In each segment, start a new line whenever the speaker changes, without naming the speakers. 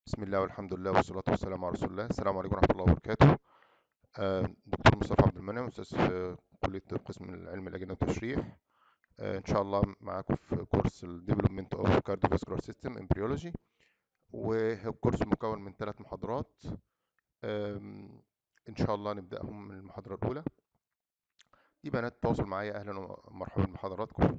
بسم الله والحمد لله والصلاة والسلام على رسول الله السلام عليكم ورحمة الله وبركاته آه، دكتور مصطفى عبد المنعم أستاذ في كلية قسم العلم الأجنبي والتشريح آه، إن شاء الله معاكم في كورس ال Development of Cardiovascular System Embryology وهو كورس مكون من ثلاث محاضرات آم، إن شاء الله نبدأهم من المحاضرة الأولى دي بنات تواصل معايا أهلا ومرحبا بحضراتكم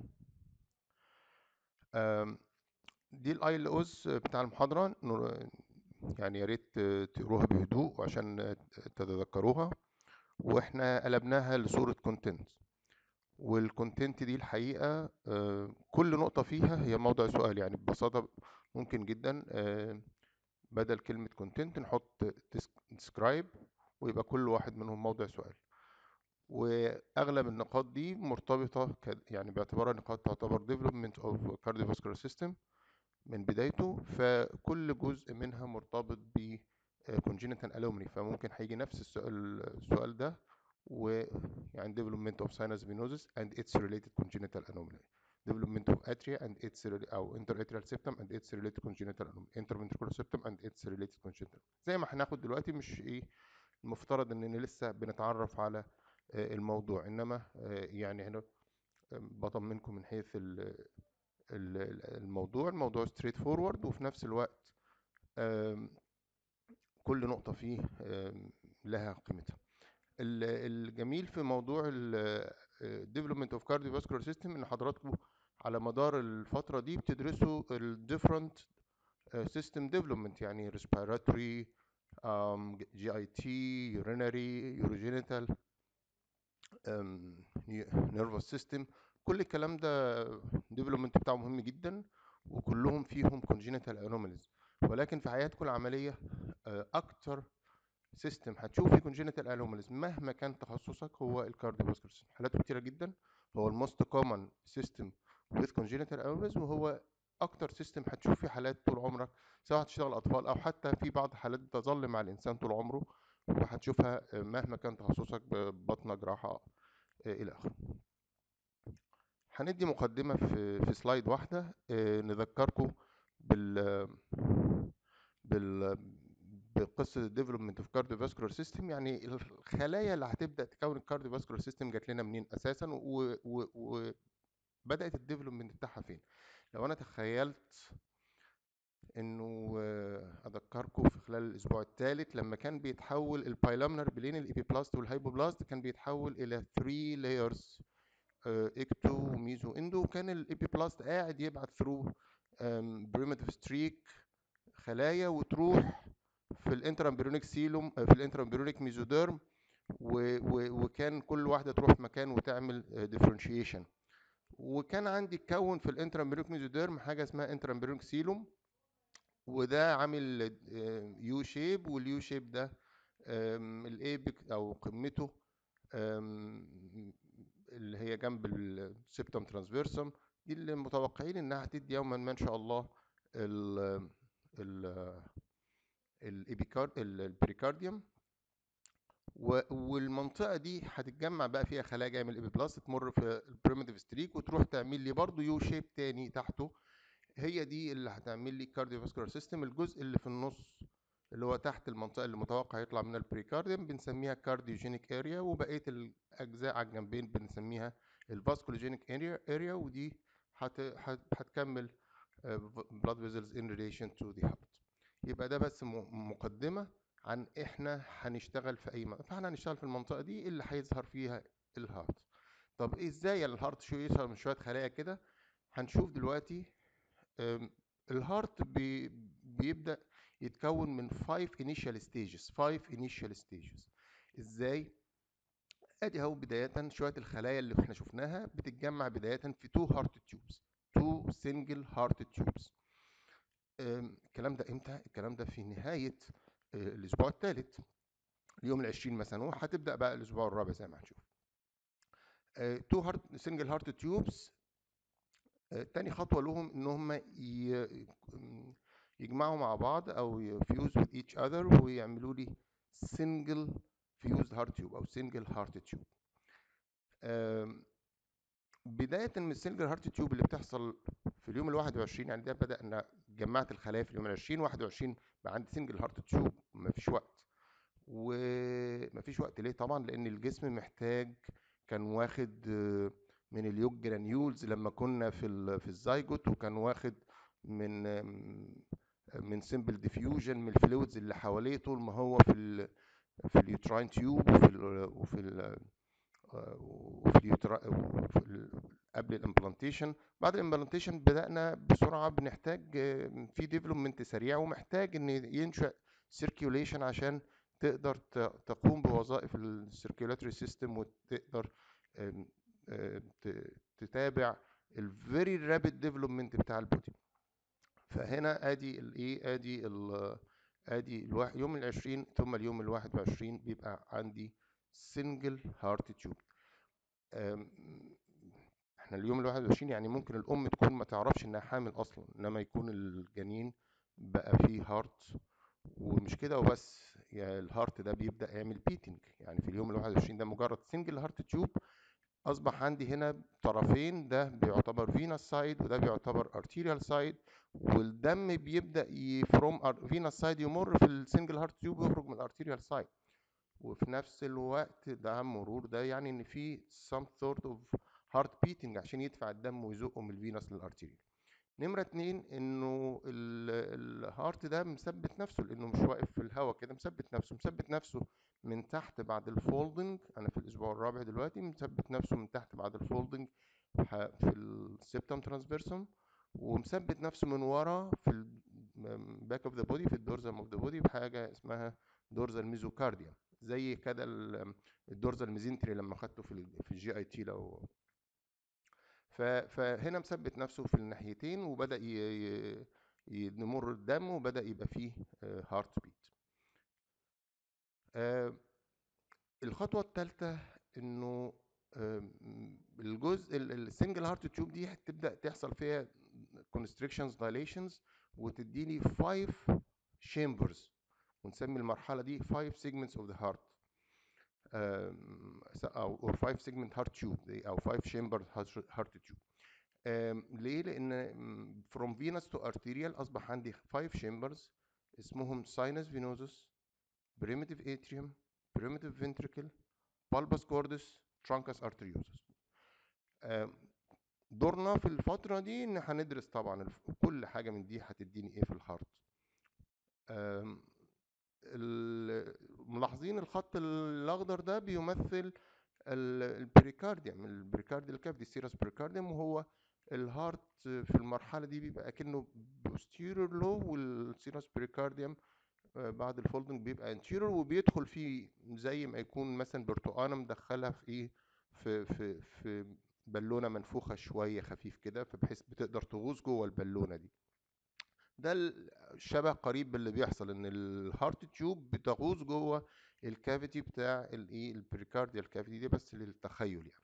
آم، دي الاي ال اوز بتاع المحاضرة نور- يعني يا ريت تقروها بهدوء عشان تتذكروها واحنا قلبناها لصورة كونتنت والكونتنت دي الحقيقة آه، كل نقطة فيها هي موضع سؤال يعني ببساطة ممكن جدا آه، بدل كلمة كونتنت نحط ديسكرايب ويبقى كل واحد منهم موضع سؤال واغلب النقاط دي مرتبطة ك- يعني باعتبارها نقاط تعتبر development of cardiovascular system من بدايته فكل جزء منها مرتبط ب آه، congenital anomaly فممكن هيجي نفس السؤال السؤال ده ويعني development of sinus venosus and its related congenital anomaly development of atria and its rela- أو interatrial septum and its related congenital anomaly interventricular septum and its related congenital زي ما هناخد دلوقتي مش ايه المفترض اننا لسه بنتعرف على آه، الموضوع انما آه، يعني هنا آه، بطمنكم من حيث ال- ال- ال- الموضوع الموضوع ستريت فورورد وفي نفس الوقت آم، كل نقطة فيه آم، لها قيمتها ال- الجميل في موضوع ال development of cardiovascular system ان حضراتكم على مدار الفترة دي بتدرسوا ال different آه، system development يعني respiratory um, GIT urinary urogenital um, nervous system كل الكلام ده development بتاعه مهم جدا وكلهم فيهم congenital anomalies ولكن في حياتكم العملية آه، أكتر سيستم هتشوف فيه congenital anomalies مهما كان تخصصك هو الكارديوفاسكولار سيستم حالاته كتيرة جدا هو الموست كومن سيستم with congenital anomalies وهو أكتر سيستم هتشوف فيه حالات طول عمرك سواء هتشتغل أطفال أو حتى في بعض الحالات تظل مع الإنسان طول عمره وهتشوفها آه، مهما كان تخصصك بطنة جراحة آه، إلى آخره هندي مقدمة في في سلايد واحدة آه، نذكركم بال بال بقصة الديفلوبمنت اوف كارديوفاسكولار سيستم يعني الخلايا اللي هتبدأ تكون الكارديوفاسكولار سيستم جات لنا منين أساسا و- و- وبدأت الديفلوبمنت بتاعها فين لو أنا تخيلت انه آه، اذكركم في خلال الاسبوع الثالث لما كان بيتحول البايلامنر بين الابيبلاست والهايبوبلاست كان بيتحول الى 3 لايرز اكتو وميزو اندو وكان الابيبلاست قاعد يبعت ثرو بريمتيف ستريك خلايا وتروح في الانترامبريونيك سيلوم في الانترامبريونيك ميزوديرم و و وكان كل واحده تروح مكان وتعمل ديفرنشيشن وكان عندي اتكون في الانترامبريونيك ميزوديرم حاجه اسمها انترامبريونيك سيلوم وده عامل يو شيب واليو شيب ده الايبك او قمته آم، اللي هي جنب السبتم ترانسفيرسم دي اللي متوقعين انها هتدي يوما ما ان شاء الله ال ال الإبيكار- ال- البريكارديوم و- والمنطقه دي هتتجمع بقى فيها خلايا جايه من الابيبلاست تمر في البريمتيف ستريك وتروح تعمل لي برضو يو شيب تاني تحته هي دي اللي هتعمل لي كارديوفاسكولار سيستم الجزء اللي في النص اللي هو تحت المنطقه اللي متوقع يطلع منها البريكارديوم بنسميها كارديوجينيك اريا وبقيه الاجزاء على الجنبين بنسميها الفاسكولوجينيك اريا اريا ودي هت هت- هتكمل blood vessels in relation to the heart يبقى ده بس م- مقدمه عن احنا هنشتغل في اي منطقه فاحنا هنشتغل في المنطقه دي اللي هيظهر فيها الهارت طب إيه ازاي الهارت شو يظهر من شويه خلايا كده هنشوف دلوقتي أم، الهارت بي بيبدأ يتكون من 5 initial stages 5 initial stages ازاي ادي اهو بداية شوية الخلايا اللي احنا شفناها بتتجمع بداية في 2 heart tubes 2 single heart tubes أم، الكلام ده امتى الكلام ده في نهاية آه، الاسبوع الثالث اليوم العشرين مثلا وهتبدأ بقى الاسبوع الرابع زي ما هنشوف 2 هارت سنجل هارت تيوبس تاني خطوة لهم ان هم ي- يجمعوا مع بعض او يفيوز with each other ويعملوا لي single fused heart tube او single heart tube آم، بداية من السنجل هارت تيوب اللي بتحصل في اليوم ال 21 يعني ده بدأنا جمعت الخلايا في اليوم العشرين واحد وعشرين بقى عندي سنجل هارت تيوب مفيش وقت ومفيش وقت ليه طبعا لان الجسم محتاج كان واخد آه، من اليوج جرانيولز لما كنا في ال في الزيجوت وكان واخد من آم، من سمبل ديفيوجن من الفلويدز اللي حواليه طول ما هو في ال في اليوتراين تيوب وفي ال وفي ال وفي اليوترا وفي ال قبل الامبلانتيشن بعد الامبلانتيشن بدأنا بسرعة بنحتاج آه، في ديفلوبمنت سريع ومحتاج ان ينشأ سيركيوليشن عشان تقدر ت- تقوم بوظائف السيركيولاتوري سيستم وتقدر آم، آه، ت- تتابع الفيري رابيد ديفلوبمنت بتاع البودي فهنا ادي الايه ادي ال ادي الواحد يوم العشرين ثم اليوم الواحد وعشرين بيبقى عندي سنجل هارت تيوب احنا اليوم الواحد وعشرين يعني ممكن الام تكون ما تعرفش انها حامل اصلا انما يكون الجنين بقى فيه هارت ومش كده وبس يعني الهارت ده بيبدأ يعمل بيتنج يعني في اليوم الواحد وعشرين ده مجرد سنجل هارت تيوب اصبح عندي هنا طرفين ده بيعتبر فينس سايد وده بيعتبر ارتيريال سايد والدم بيبدا فروم فينس سايد يمر في السنجل هارت تيوب ويخرج من الارتيريال سايد وفي نفس الوقت ده مرور ده يعني ان في some sort of heart beating عشان يدفع الدم ويزقه من الفينس للارتيريال نمرة اتنين انه ال- الهارت ده مثبت نفسه لانه مش واقف في الهواء كده مثبت نفسه مثبت نفسه من تحت بعد الفولدنج انا في الاسبوع الرابع دلوقتي مثبت نفسه من تحت بعد الفولدنج ح- في السبتم ترانسفيرسوم ومثبت نفسه من ورا في الباك اوف ذا بودي في الدورزم اوف ذا بودي بحاجه اسمها دورزال ميزوكارديا زي كده ال- الدورزال ميزنتري لما خدته في ال في الجي اي تي لو ف- فهنا مثبت نفسه في الناحيتين وبدأ ي- ي- يمر الدم وبدأ يبقى فيه هارت بيت الخطوة الثالثة انه آم، الجزء السنجل هارت تيوب دي هتبدأ تحصل فيها constrictions dilations وتديني 5 chambers ونسمي المرحلة دي 5 segments of the heart آم، س- او or 5 segment heart tube دي- او 5 chamber heart heart tube آم، ليه؟ لأن م، from venous to arterial أصبح عندي 5 chambers اسمهم sinus venosus primitive atrium primitive ventricle bulbus cordus truncus arteriosus آم، دورنا في الفترة دي إن هندرس طبعا الف- كل حاجة من دي هتديني إيه في الهارت آم، ال- ملاحظين الخط الأخضر ده بيمثل ال- البريكارديوم البريكارديال كافيتي السيرس بريكارديوم وهو الهارت في المرحله دي بيبقى اكنه بوستيرور لو والسيرس بريكارديوم آه، بعد الفولدنج بيبقى انتيرور وبيدخل فيه زي ما يكون مثلا برتقانه مدخلها في ايه في في في بالونه منفوخه شويه خفيف كده فبحيث بتقدر تغوص جوه البالونه دي ده الشبه قريب باللي بيحصل ان الهارت تيوب بتغوص جوه الكافيتي بتاع الايه البريكارديال كافيتي دي بس للتخيل يعني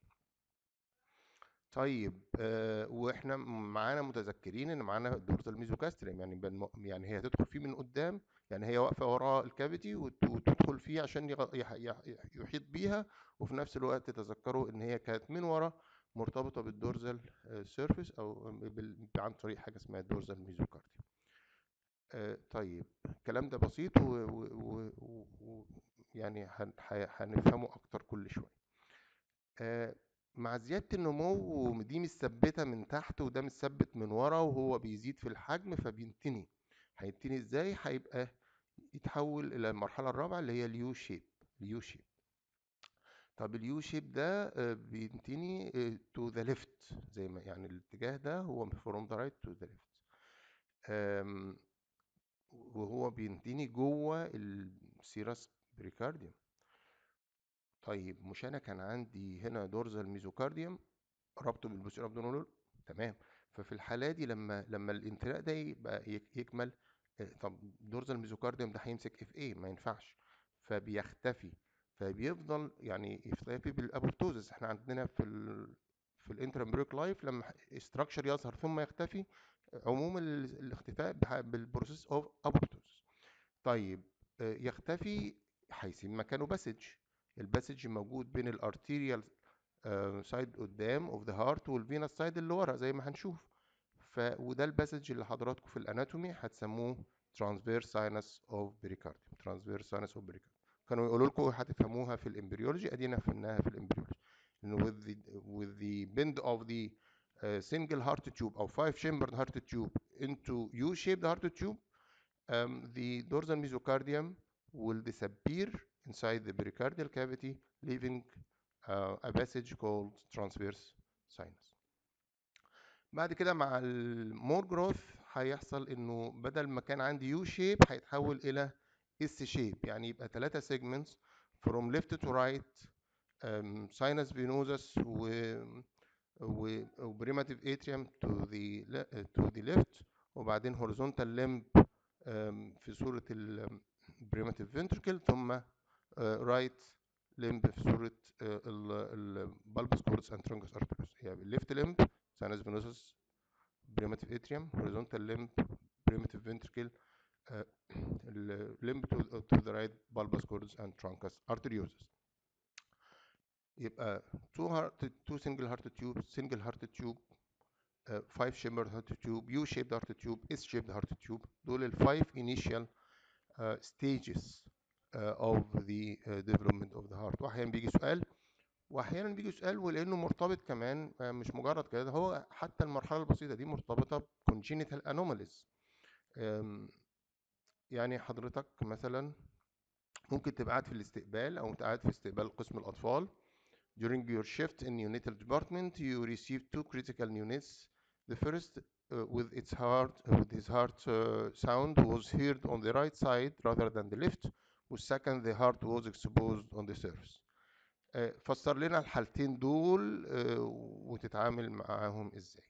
طيب آه واحنا معانا متذكرين ان معانا الدورزال ميزوكاستريم يعني بن يعني هي هتدخل فيه من قدام يعني هي واقفه ورا الكافيتي وت- وتدخل فيه عشان يغ- يح- يح- يحيط بيها وفي نفس الوقت تتذكروا ان هي كانت من ورا مرتبطه بالدورزال سيرفيس او بال- عن طريق حاجه اسمها الدورزال ميزوكارديوم آه، طيب الكلام ده بسيط و... و... و... و... و... يعني هن... ه- هنفهمه اكتر كل شويه آه، مع زيادة النمو ودي مثبتة من تحت وده مثبت من ورا وهو بيزيد في الحجم فبينتني هينتني ازاي هيبقى يتحول الى المرحلة الرابعة اللي هي اليو شيب اليو شيب طب اليو شيب ده آه، بينتني تو ذا ليفت زي ما يعني الاتجاه ده هو from the right to the left آم، وهو بينتني جوه السيرس بريكارديوم طيب مش انا كان عندي هنا دورزال ميزوكارديوم ربطه بالبوستيريور ابدومينال تمام ففي الحاله دي لما لما الانتلاق ده يبقى يك- يكمل آه، طب دورزال ميزوكارديوم ده هيمسك اف ايه ما ينفعش فبيختفي فبيفضل يعني يختفي بالابوبتوزس احنا عندنا في ال في الانترامبريك لايف لما استراكشر يظهر ثم يختفي عموم ال- الاختفاء بح- بالبروسيس اوف ابوبتوزس طيب آه، يختفي هيسيب مكانه باسج الباسج موجود بين الارتيريال سايد قدام اوف ذا هارت والفينس سايد اللي ورا زي ما هنشوف ف وده الباسج اللي حضراتكم في الاناتومي هتسموه transverse sinus of pericardium transverse sinus of pericardium كانوا يقولوا لكم هتفهموها في الامبريولوجي ادينا فهمناها في الامبريولوجي انه with the with the bend of the uh, single heart tube or five chambered heart tube into U-shaped heart tube um, the dorsal mesocardium will disappear inside the pericardial cavity leaving uh, a passage called transverse sinus بعد كده مع المور جروث هيحصل انه بدل ما كان عندي يو شيب هيتحول الى اس شيب يعني يبقى ثلاثة segments from left to right um, sinus venosus و و و primitive atrium to the le- to the left وبعدين horizontal limb um, في صورة ال primitive ventricle ثم uh, right limb في صورة uh, ال ال bulbous cords and truncus arteriosus يعني left limb sinus venosus primitive atrium horizontal limb primitive ventricle uh, ال- limb to, to the right bulbous cords and truncus arteriosus يبقى two heart two single heart tube single heart tube uh, five chambered heart tube U shaped heart tube S shaped heart tube دول ال five initial uh, stages uh, of the uh, development of the heart واحيانا بيجي سؤال واحيانا بيجي سؤال ولانه مرتبط كمان آه، مش مجرد كده هو حتى المرحله البسيطه دي مرتبطه ب congenital anomalies أم، يعني حضرتك مثلا ممكن تبقى قاعد في الاستقبال او انت قاعد في استقبال قسم الاطفال during your shift in neonatal department you receive two critical neonates the first uh, with its heart with his heart uh, sound was heard on the right side rather than the left والsecond the heart was exposed on the surface آه، فسر لنا الحالتين دول آه، وتتعامل معاهم ازاي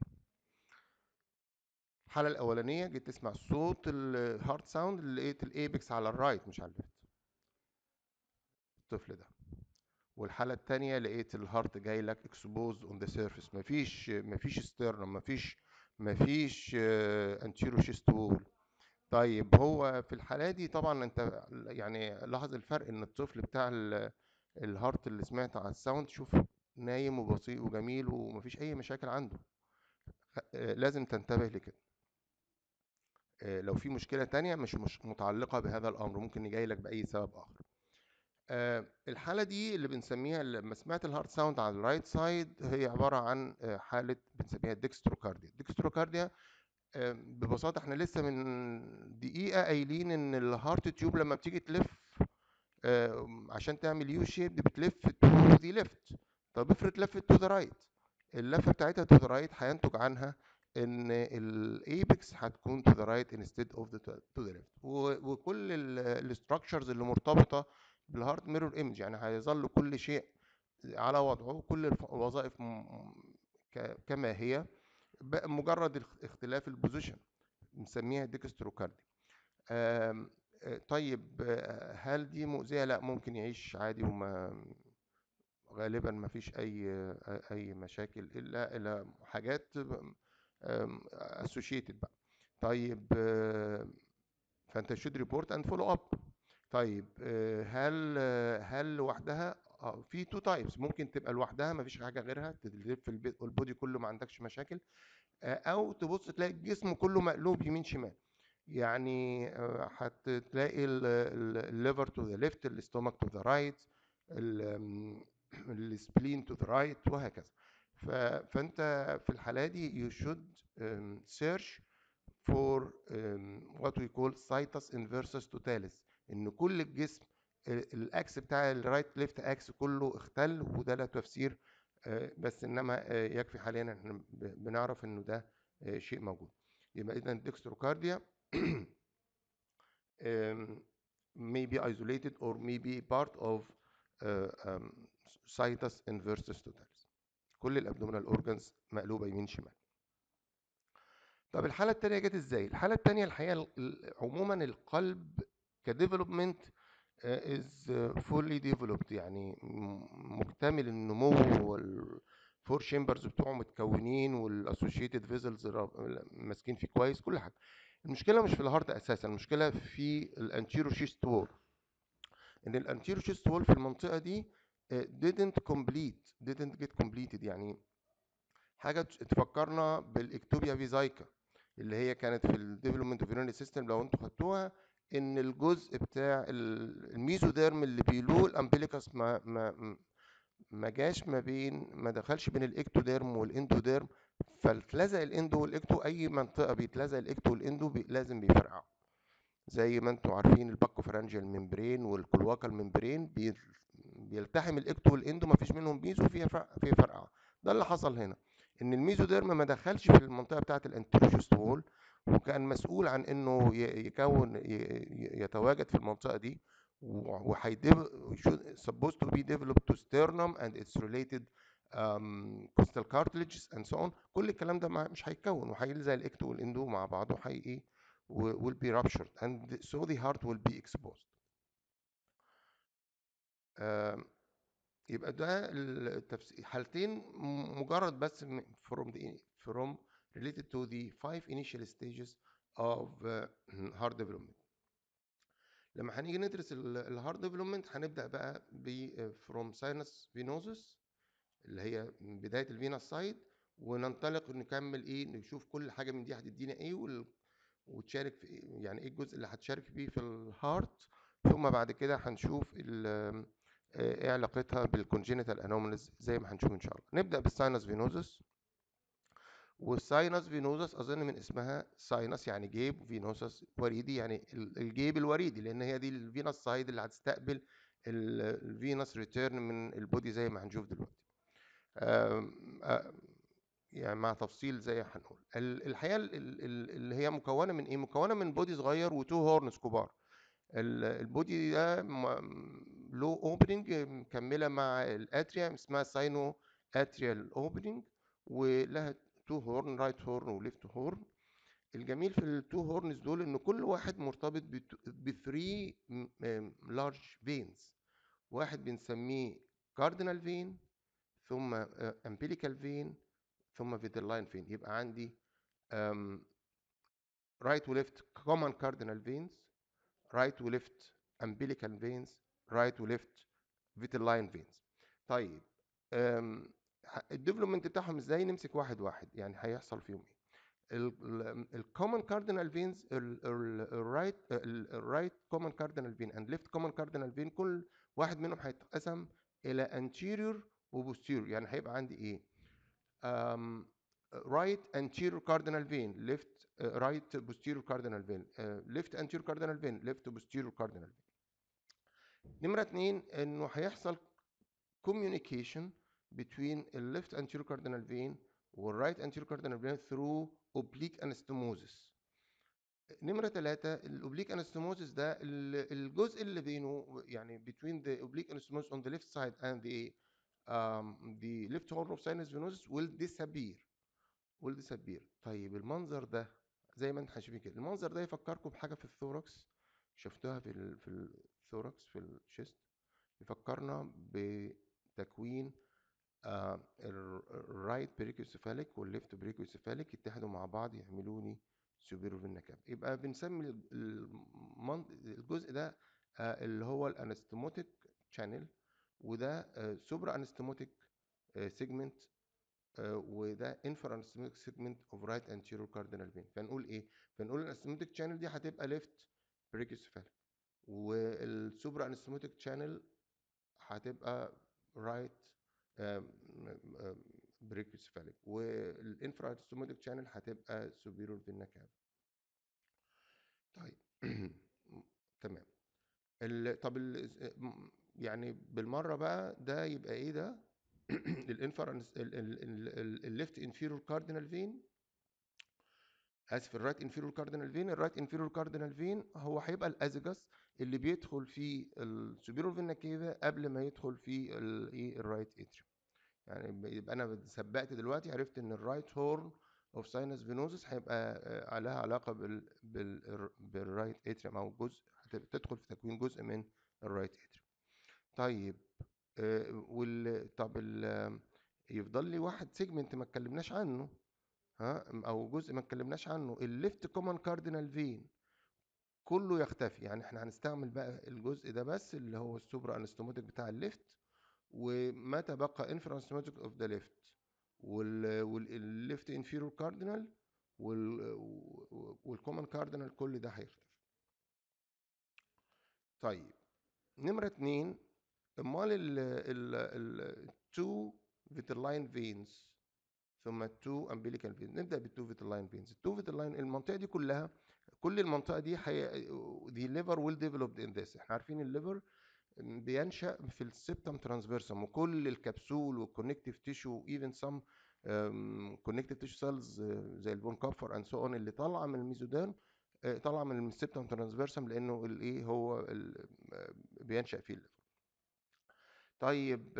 الحالة الأولانية جيت تسمع صوت الهارت ساوند اللي لقيت الايبكس على الرايت مش على الليفت الطفل ده والحالة التانية لقيت الهارت جاي لك exposed on the surface مفيش مفيش sternum مفيش مفيش انتيرو شيست وول طيب هو في الحالة دي طبعا انت يعني لاحظ الفرق ان الطفل بتاع ال- الهارت اللي سمعت على الساوند شوف نايم وبطيء وجميل ومفيش اي مشاكل عنده آه، لازم تنتبه لكده آه، لو في مشكلة تانية مش مش متعلقة بهذا الأمر ممكن جاي لك بأي سبب آخر آه، الحالة دي اللي بنسميها لما سمعت الهارت ساوند على الرايت سايد هي عبارة عن آه، حالة بنسميها ديكستروكارديا الديكستروكارديا آه، ببساطة احنا لسه من دقيقة قايلين ان الهارت تيوب لما بتيجي تلف آه، عشان تعمل يو شيب بتلف تو ذا ليفت طب افرض لفت تو ذا رايت اللفه بتاعتها تو ذا رايت هينتج عنها ان الايبكس هتكون تو ذا رايت انستيد اوف ذا تو ذا ليفت وكل الاستراكشرز اللي مرتبطه بالهارت ميرور ايمج يعني هيظل كل شيء على وضعه كل الف- الوظائف م- ك- كما هي ب- مجرد اخ- اختلاف البوزيشن بنسميها ديكستروكاردي آم، آه، طيب آه، هل دي مؤذية؟ لا ممكن يعيش عادي وما غالبا ما فيش أي أي مشاكل إلا إلى حاجات associated بقى طيب آه، فأنت should report and follow up طيب آه، هل آه، هل لوحدها اه في تو تايبس ممكن تبقى لوحدها ما فيش حاجة غيرها تلف البي- البودي كله ما عندكش مشاكل آه، او تبص تلاقي الجسم كله مقلوب يمين شمال يعني آه، هتلاقي الليفر تو ذا ليفت الاستومك تو ذا رايت السبلين تو ذا رايت وهكذا ف- فانت في الحاله دي you should um, search for um, what we call situs inversus totalis ان كل الجسم ال- الاكس بتاع الرايت ليفت اكس كله اختل وده له تفسير آه، بس انما آه، يكفي حاليا احنا ب- بنعرف انه ده آه، شيء موجود يبقى اذا الدكستروكارديا um, may be isolated or may be part of uh, um, situs inversus totalis كل الابدومينال اورجانز مقلوبه يمين شمال طب الحاله الثانيه جت ازاي الحاله الثانيه الحقيقه ال- ال- عموما القلب كديفلوبمنت از فولي ديفلوبد يعني م- مكتمل النمو والفور شامبرز بتوعه متكونين والاسوشيتد فيزلز ماسكين فيه كويس كل حاجه المشكله مش في الهارت اساسا المشكله في الانتيرو شيست وول ان الانتيرو شيست وول في المنطقه دي آه، didn't complete didn't get completed يعني حاجه تفكرنا بالاكتوبيا فيزايكا اللي هي كانت في الديفلوبمنت اوف يورينري سيستم لو انتوا خدتوها ان الجزء بتاع ال- الميزوديرم اللي بيلوه الامبليكاس ما ما ما جاش ما بين ما دخلش بين الاكتوديرم والاندوديرم فاتلزق الاندو والاكتو اي منطقه بيتلزق الاكتو والاندو بي لازم بيفرقعوا زي ما انتم عارفين الباكوفرنجيال ممبرين والكلواكال ممبرين بي- بيلتحم الاكتو والاندو ما فيش منهم ميزو فيها فرق فيها فرقعه ده اللي حصل هنا ان الميزوديرم ما دخلش في المنطقه بتاعه الانتروجوست وول وكان مسؤول عن انه ي- يكون ي- ي- يتواجد في المنطقه دي وهيديف supposed to be developed to sternum and its related um, costal cartilages and so on كل الكلام ده ما- مش هيتكون وهيلزق الاكتو والاندو مع بعض وهي ايه و- will be ruptured and so the heart will be exposed آم، يبقى ده التفسير حالتين م- مجرد بس م- from the from related to the five initial stages of uh, heart development لما هنيجي ندرس الهارد ديفلوبمنت هنبدا بقى ب from sinus venosus اللي هي من بدايه الفينس سايد وننطلق نكمل ايه نشوف كل حاجه من دي هتدينا ايه وال... وتشارك في إيه يعني ايه الجزء اللي هتشارك فيه في الهارت ثم بعد كده هنشوف ال... آه، ايه علاقتها بالكونجينيتال انوماليز زي ما هنشوف ان شاء الله نبدا بالساينس فينوزس والساينس فينوزس اظن من اسمها ساينس يعني جيب فينوسس وريدي يعني ال- الجيب الوريدي لان هي دي الفينس سايد اللي هتستقبل الفينس ريتيرن من البودي زي ما هنشوف دلوقتي آم، آم، يعني مع تفصيل زي ما هنقول ال- الحقيقه ال- ال- اللي هي مكونه من ايه مكونه من بودي صغير وتو هورنز كبار ال- البودي ده م- له اوبننج مكمله مع الاتريا اسمها ساينو اتريال اوبننج ولها تو هورن رايت هورن وليفت هورن الجميل في التو هورنز دول ان كل واحد مرتبط بثري لارج فينز واحد بنسميه كاردينال فين ثم امبليكال فين ثم فيترلاين فين يبقى عندي رايت وليفت common cardinal veins right وليفت umbilical veins right وليفت vitelline veins طيب الديفلوبمنت بتاعهم ازاي نمسك واحد واحد يعني هيحصل فيهم ايه الكومن كاردينال فينز الرايت الرايت كومن كاردينال فين اند ليفت كومن كاردينال فين كل واحد منهم هيتقسم الى anterior وبوستيريور يعني هيبقى عندي ايه um, right anterior cardinal vein left uh, right posterior cardinal vein uh, left anterior cardinal vein left posterior cardinal vein نمرة اتنين انه هيحصل communication between the left anterior cardinal vein وال right anterior cardinal vein through oblique anastomosis نمرة ثلاثة الأوبليك انستموزس ده ال- الجزء اللي بينه يعني between the oblique anastomosis on the left side and the um, the left horn of sinus venosus will disappear will disappear طيب المنظر ده زي ما انت شايفين كده المنظر ده يفكركم بحاجة في الثوركس شفتوها في ال في الثوركس في الشيست يفكرنا بتكوين الرايت بريكوسيفاليك والليفت بريكوسيفاليك يتحدوا مع بعض يعملوا لي سوبيرو فينا كاب يبقى بنسمي ال- المنط- الجزء ده آه، اللي هو الانستموتيك شانل وده سوبرا انستموتيك سيجمنت وده انفر انستموتيك سيجمنت اوف رايت انتيريور كاردينال فين فنقول ايه فنقول الانستموتيك شانل دي هتبقى ليفت بريكوسيفاليك والسوبرا انستموتيك شانل هتبقى رايت بريكوسيفاليك والانفرا انستموتيك شانل هتبقى سوبيرور فينا كاب طيب تمام ال... طب ال... يعني بالمره بقى ده يبقى ايه ده الانفرنس الليفت انفيرور كاردينال فين اسف الرايت انفيرور كاردينال فين الرايت انفيرور كاردينال فين هو هيبقى الازجس اللي بيدخل في السوبيرور فينا كيفا قبل ما يدخل في الايه الرايت اتريوم يعني يبقى انا سبقت دلوقتي عرفت ان الرايت هورن اوف ساينس فينوزس هيبقى آه، لها علاقه بال بال بالرايت اتريوم او جزء هتدخل في تكوين جزء من الرايت اتريوم طيب آه، وال طب ال يفضل لي واحد سيجمنت ما اتكلمناش عنه ها او جزء ما اتكلمناش عنه الليفت كومن كاردينال فين كله يختفي يعني احنا هنستعمل بقى الجزء ده بس اللي هو السوبرا انستوماتيك بتاع الليفت وما تبقى انفرا انستوماتيك اوف ذا ليفت والليفت انفيرور كاردينال والكومن كاردينال كل ده هيختفي طيب نمرة اتنين امال ال ال التو فيترلاين فينز ثم التو امبليكال فينز نبدا بالتو فيترلاين فينز التو فيترلاين المنطقه دي كلها كل المنطقه دي حي... دي ليفر ويل ديفلوبد ان ذس احنا عارفين الليفر بينشا في السبتم ترانسفيرسم وكل الكبسول والكونكتيف تيشو ايفن سم كونكتيف تيشو سيلز زي البون كافر اند سو اون اللي طالعه من الميزوديرم طالعه من السبتم ترانسفيرسم لانه الايه هو بينشا فيه الليفر طيب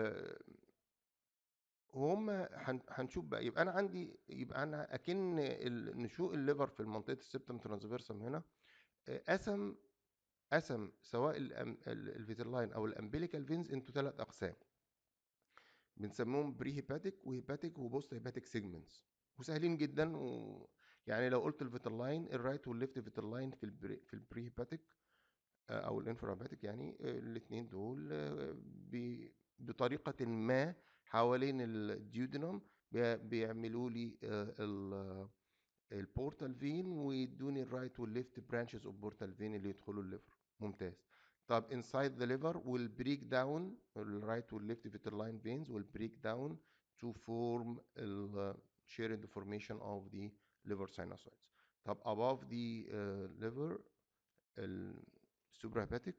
وهم هنشوف بقى يبقى انا عندي يبقى انا اكن نشوء الليفر في منطقه السبتم ترانسفيرسم هنا قسم قسم سواء الفيترلاين او الامبليكال فينز انتو ثلاث اقسام بنسميهم بري هيباتيك وهيباتيك وبوست هيباتيك سيجمنتس وسهلين جدا و يعني لو قلت الفيترلاين الرايت والليفت فيترلاين في البري في البري هيباتيك او الانفراباتيك يعني الاثنين دول بطريقه ما حوالين الديودينوم بيعملوا لي البورتال فين ويدوني الرايت والليفت برانشز اوف بورتال فين اللي يدخلوا الليفر ممتاز طب inside the liver will break down the right والleft vitelline veins will break down to form the shared formation of the liver sinusoids طب above the uh, liver السوبراهيباتيك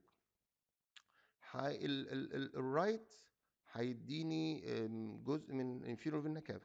الرايت هيديني جزء من انفيرور فينا كافا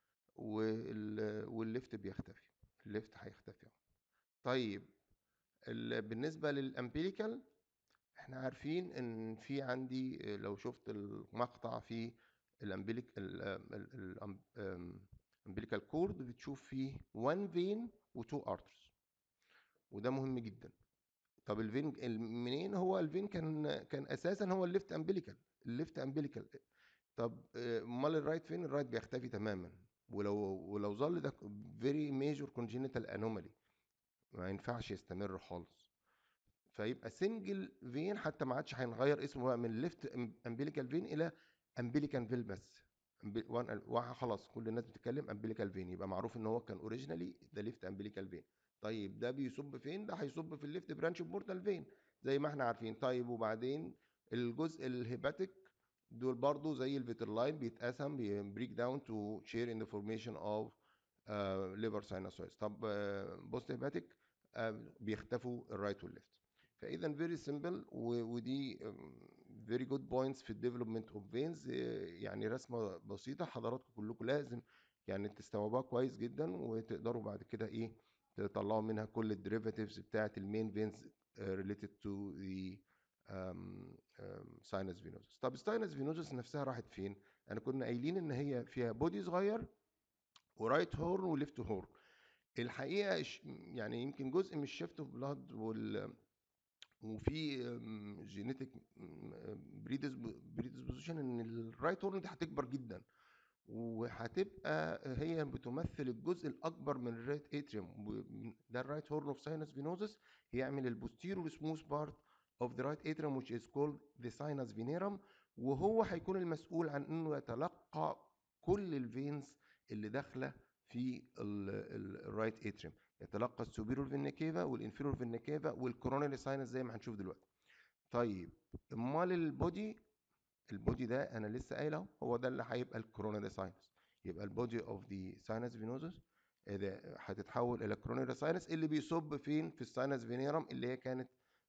والليفت بيختفي الليفت هيختفي طيب بالنسبه للامبيريكال احنا عارفين ان في عندي لو شفت المقطع في الامبليك الامبليكال كورد بتشوف فيه 1 فين و2 ارترز وده مهم جدا طب الفين منين هو الفين كان كان اساسا هو الليفت امبليكال الليفت امبليكال طب امال الرايت فين الرايت بيختفي تماما ولو ولو ظل ده فيري ميجور كونجينيتال انومالي ما ينفعش يستمر خالص فيبقى سنجل فين حتى ما عادش هينغير اسمه بقى من ليفت امبليكال فين الى امبليكال فين بس خلاص كل الناس بتتكلم امبليكال فين يبقى معروف ان هو كان اوريجينالي ده ليفت امبليكال فين طيب ده بيصب فين ده هيصب في الليفت برانش بورتال فين زي ما احنا عارفين طيب وبعدين الجزء الهيباتيك دول برضو زي الفيترلاين بيتقسم بريك داون تو شير ان ذا فورميشن اوف ليفر ساينوسويدز طب بوست هيباتيك بيختفوا الرايت والليفت فاذا فيري سمبل ودي فيري جود بوينتس في الديفلوبمنت اوف فينز يعني رسمه بسيطه حضراتكم كلكم لازم يعني تستوعبوها كويس جدا وتقدروا بعد كده ايه تطلعوا منها كل الديريفاتيفز بتاعه المين فينز ريليتد تو ذا ساينس فينوزس طب الساينس فينوزس نفسها راحت فين انا كنا قايلين ان هي فيها بودي صغير ورايت هورن وليفت هورن الحقيقه يعني يمكن جزء من الشيفت اوف بلاد وال وفي جينيتك بريدisposition ان الرايت هورن دي هتكبر جدا وهتبقى هي بتمثل الجزء الاكبر من الرايت اتريوم ده الرايت هورن اوف ساينس فينوزس يعمل البوستيرور سموث بارت of the right atrium which is called the sinus venerum وهو هيكون المسؤول عن انه يتلقى كل الفينز اللي داخله في الرايت اتريوم يتلقى السوبيرور فينا كيفا والانفيرور فينا كيفا والكوروناري ساينس زي ما هنشوف دلوقتي طيب امال البودي البودي ده انا لسه قايل اهو هو ده اللي هيبقى الكوروناري ساينس يبقى البودي اوف ذا ساينس فينوزس هتتحول الى كوروناري ساينس اللي بيصب فين في الساينس فينيرم اللي هي كانت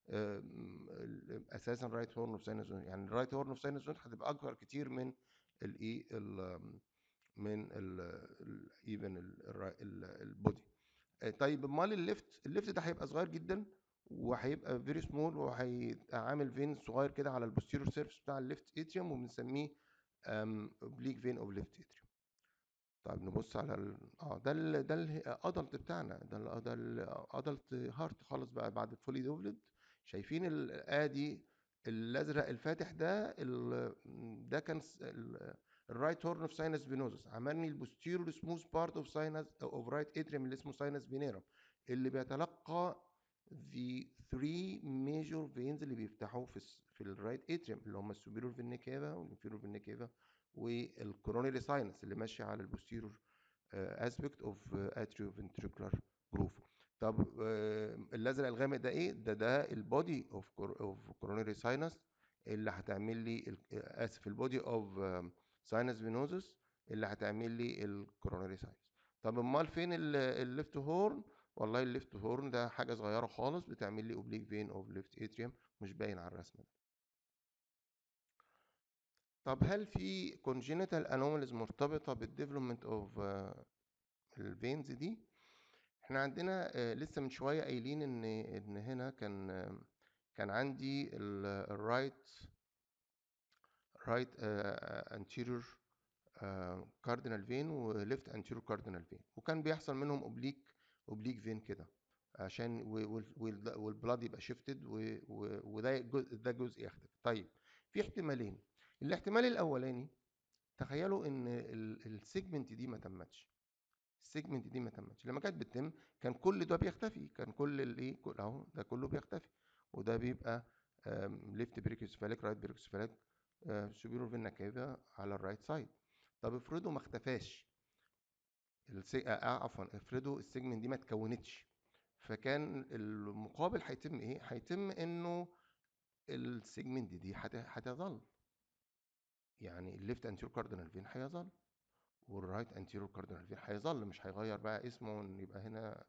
اساسا رايت هورن اوف ساينس يعني الرايت هورن اوف ساينس هتبقى اكبر كتير من الايه من ايفن البودي طيب امال الليفت الليفت ده هيبقى صغير جدا وهيبقى فيري سمول وهيبقى عامل فين صغير كده على البوستيرور سيرفيس بتاع الليفت اتريوم وبنسميه اوبليك فين اوف ليفت اتريوم طيب نبص على ال... اه ده ال ده الادلت بتاعنا ده ال ده الادلت هارت خالص بقى بعد الفولي ديفلوبد شايفين ادي الازرق الفاتح ده ده كان الرايت هورن اوف ساينس فينوزس عملني البوستيرور سموث بارت اوف ساينس اوف رايت اتريوم اللي اسمه ساينس فينيرم اللي بيتلقى the three major veins اللي بيفتحوا في في الرايت اتريوم اللي هم السوبيرور فينا كيفا والانفيرور فينا كيفا والكورونيري ساينس اللي ماشيه على البوستيرور اسبكت اوف atrioventricular groove طب آه، الازرق الغامق ده ايه ده ده البودي اوف اوف كوروناري ساينس اللي هتعمل لي ال- آه، اسف البودي اوف ساينس فينوزس اللي هتعمل لي الكوروناري ساينس طب امال فين الليفت هورن والله الليفت هورن ده حاجه صغيره خالص بتعمل لي اوبليك فين اوف ليفت اتريوم مش باين على الرسمه ده طب هل في congenital anomalies مرتبطه بالديفلوبمنت اوف الفينز دي احنا عندنا آه، لسه من شويه قايلين ان ان هنا كان آه، كان عندي الرايت رايت انتيريور كاردينال فين وليفت انتيريور كاردينال فين وكان بيحصل منهم اوبليك اوبليك فين كده عشان والبلاد يبقى شيفتد وده جزء ده جزء يختلف طيب في احتمالين الاحتمال الاولاني تخيلوا ان السيجمنت دي ما تمتش السيجمنت دي ما تمتش لما كانت بتتم كان كل ده بيختفي كان كل الايه كل اهو ده كله بيختفي وده بيبقى ليفت بريكوسفاليك رايت بريكوسفاليك سوبيرور فينا كيفا على الرايت سايد طب افرضوا ما اختفاش السي... آه عفوا افرضوا السيجمنت دي ما اتكونتش فكان المقابل هيتم ايه هيتم انه السيجمنت دي هت- هتظل يعني الليفت انتيرو كاردينال فين هيظل والرايت انتيرو كاردينال فين هيظل مش هيغير بقى اسمه ان يبقى هنا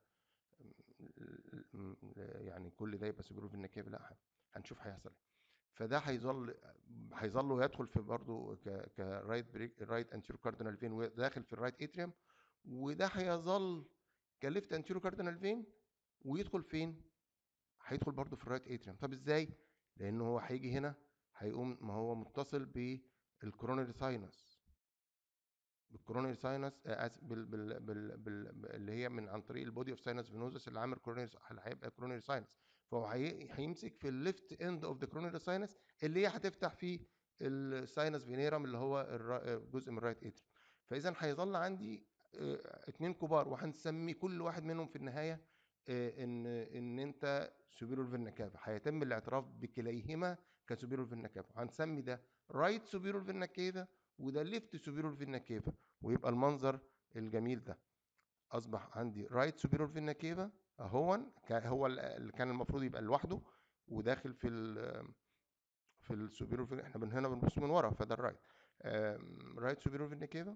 م- يعني كل ده يبقى سوبرو فينا كيف لا هنشوف هيحصل ايه فده هيظل هيظل ويدخل في برضه ك كرايت بريك رايت انتيرو كاردينال فين وداخل في الرايت اتريوم وده هيظل كليفت انتيرو كاردينال فين ويدخل فين هيدخل برضه في الرايت اتريوم طب ازاي لانه هو هيجي هنا هيقوم ما هو متصل بالكورونري ساينس بالكورونري ساينس آه، آسف، بال بال بال بال اللي هي من عن طريق البودي اوف ساينس فينوزس اللي عامل كورونري اللي هيبقى كورونري ساينس فهو هي- هيمسك في الليفت اند اوف ذا كورونري ساينس اللي هي هتفتح فيه الساينس فينيرم اللي هو الرا- جزء من الرايت اتريوم فاذا هيظل عندي آه، اتنين كبار وهنسمي كل واحد منهم في النهايه آه، ان ان انت سوبيرور فينا كافا هيتم الاعتراف بكليهما كسوبيرور فينا كافا هنسمي ده رايت سوبيرور فينا كافا وده ليفت سوبيرور فينا كافا ويبقى المنظر الجميل ده اصبح عندي رايت سوبيرور فينا كيفا اهو كا- هو ال- اللي كان المفروض يبقى لوحده وداخل في ال في السوبيرور فينا احنا من هنا بنبص من ورا فده الرايت رايت سوبيرور فينا كيفا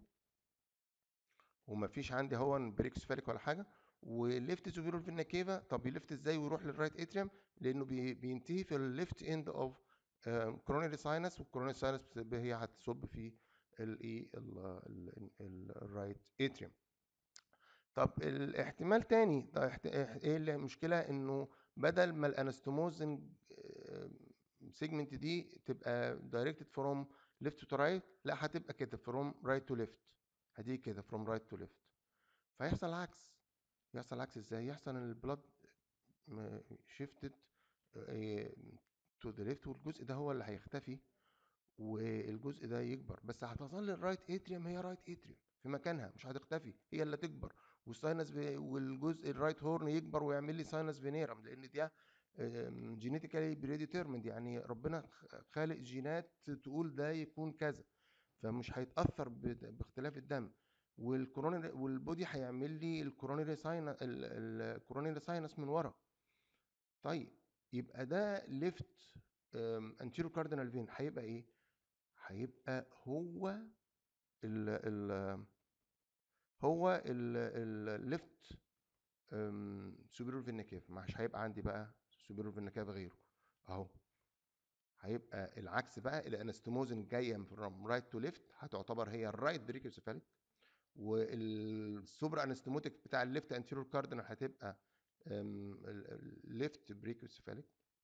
ومفيش عندي هو بريكس فاليك ولا حاجه وليفت سوبيرور فينا كيفا طب يلفت ازاي ويروح للرايت اتريوم لانه بي بينتهي في الليفت اند اوف كورونري ساينس والكورونري ساينس هي هتصب في الايه الرايت اتريوم طب الاحتمال تاني ده احت- اح- ايه المشكله انه بدل ما الانستموزن سيجمنت دي تبقى دايركتد فروم ليفت تو رايت لا هتبقى كده فروم رايت تو ليفت هتيجي كده فروم رايت تو ليفت فيحصل عكس يحصل عكس ازاي يحصل ان البلاد شيفتد تو ذا ليفت والجزء ده هو اللي هيختفي والجزء ده يكبر بس هتظل الرايت اتريوم هي رايت اتريوم في مكانها مش هتختفي هي اللي تكبر والساينس في والجزء الرايت هورن يكبر ويعمل لي ساينس فينيرم لان ده جينيتيكالي بريديتيرمند يعني ربنا خ- خالق جينات تقول ده يكون كذا فمش هيتاثر ب- باختلاف الدم والكورونري والبودي هيعمل لي الكورونري ساينس الكورونري ساينس من ورا طيب يبقى ده ليفت انتيرو كاردينال فين هيبقى ايه هيبقى هو ال ال هو الليفت سوبيرور فينا كيف مش هيبقى عندي بقى سوبيرور فينا كيف غيره اهو هيبقى العكس بقى الانستموزن جايه من رايت تو ليفت هتعتبر هي الرايت بريكوسيفاليك والسوبر انستموتيك بتاع الليفت انتيرور كاردينال هتبقى الليفت بريكوسيفاليك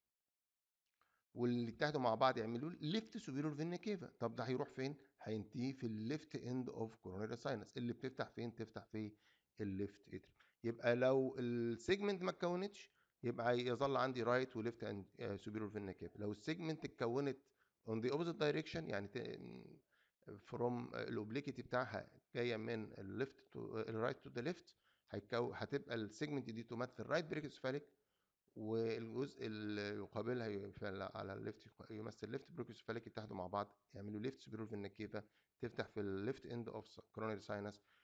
واللي اتحدوا مع بعض يعملوا ليفت سوبيرور فينا كيفا طب ده هيروح فين هينتهي في الليفت اند اوف كورونيري ساينس اللي بتفتح فين تفتح في الليفت اتريوم يبقى لو السيجمنت ما اتكونتش يبقى يظل عندي رايت وليفت اند سوبيرور فينا كيفا لو السيجمنت اتكونت اون ذا اوبوزيت دايركشن يعني فروم الاوبليكيتي بتاعها جايه من الليفت تو الرايت تو ذا ليفت هتبقى السيجمنت دي تمثل رايت بريكسفاليك والجزء اللي يقابلها يفعل على الليفت يمثل ليفت بروكوسفاليك يتحدوا مع بعض يعملوا ليفت سوبيرور فينا كيفا تفتح في الليفت اند اوف كورونري ساينس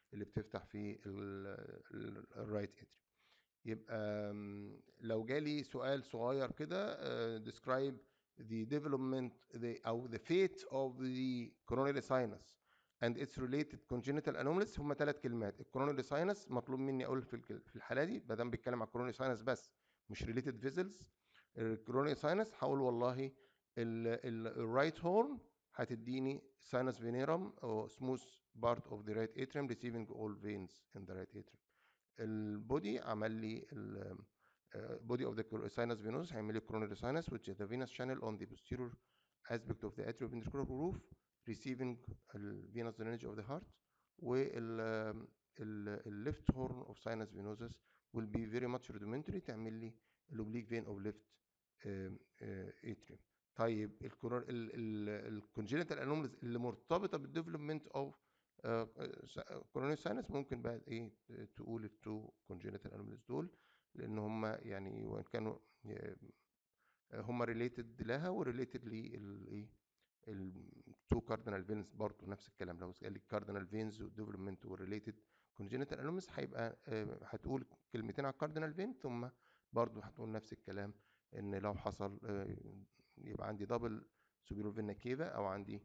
اللي بتفتح في الرايت اتريوم يبقى م، لو جالي سؤال صغير كده uh, describe the development the, أو the fate of the coronary sinus and its related congenital anomalies هم ثلاث كلمات الكوروناري ساينس مطلوب مني اقول في الك- في الحاله دي ما دام بيتكلم على الكوروناري ساينس بس مش related vessels الكوروناري ساينس هقول والله الرايت هورن هتديني sinus venerum او smooth part of the right atrium receiving all veins in the right atrium البودي عمل لي ال body of the cor- sinus venous هيعمل لي coronary sinus which is the venous channel on the posterior aspect of the atrioventricular roof receiving ال venous drainage of the heart وال ال ال left horn of sinus venosus will be very much rudimentary تعمل لي الاوبليك vein of left um, uh, atrium طيب الكونجينيتال انوماليز اللي مرتبطه بالديفلوبمنت اوف كورونيك ساينس ممكن بقى ايه تقول التو كونجينيتال انوماليز دول لان هم يعني وان كانوا هم ريليتد لها وريليتد للايه التو كاردينال فينز برضه نفس الكلام لو قال لي كاردينال فينز وديفلوبمنت وريليتد كونجينيتال انوماليز هيبقى آه، هتقول كلمتين على الكاردينال فين ثم برضه هتقول نفس الكلام ان لو حصل آه، يبقى عندي دبل سوبيرو فينا كيفا او عندي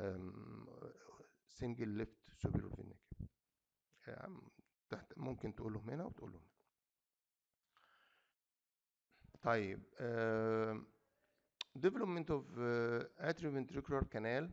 سنجل ليفت سوبيرو فينا كيفا تحت ممكن تقولهم هنا وتقولهم هنا طيب آم، development of uh, atrioventricular canal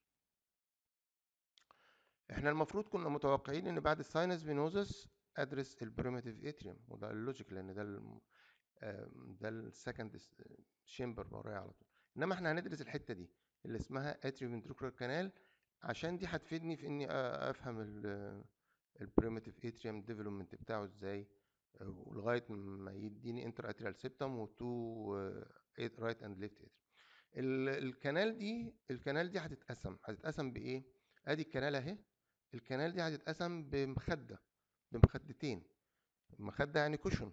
احنا المفروض كنا متوقعين ان بعد الساينس فينوزس ادرس البريمتيف اتريوم وده اللوجيك لان ده الم- آم، ده السكند شامبر ورايا على طول انما احنا هندرس الحته دي اللي اسمها atrioventricular canal عشان دي هتفيدني في اني أ- افهم البريمتيف اتريوم ديفلوبمنت بتاعه ازاي آه، ولغايه ما يديني انتر اتريال سيبتم وتو رايت اند ليفت اتريوم الكنال دي الكنال دي هتتقسم هتتقسم بايه ادي الكنال اهي الكنال دي هتتقسم بمخده بمخدتين مخده يعني كوشن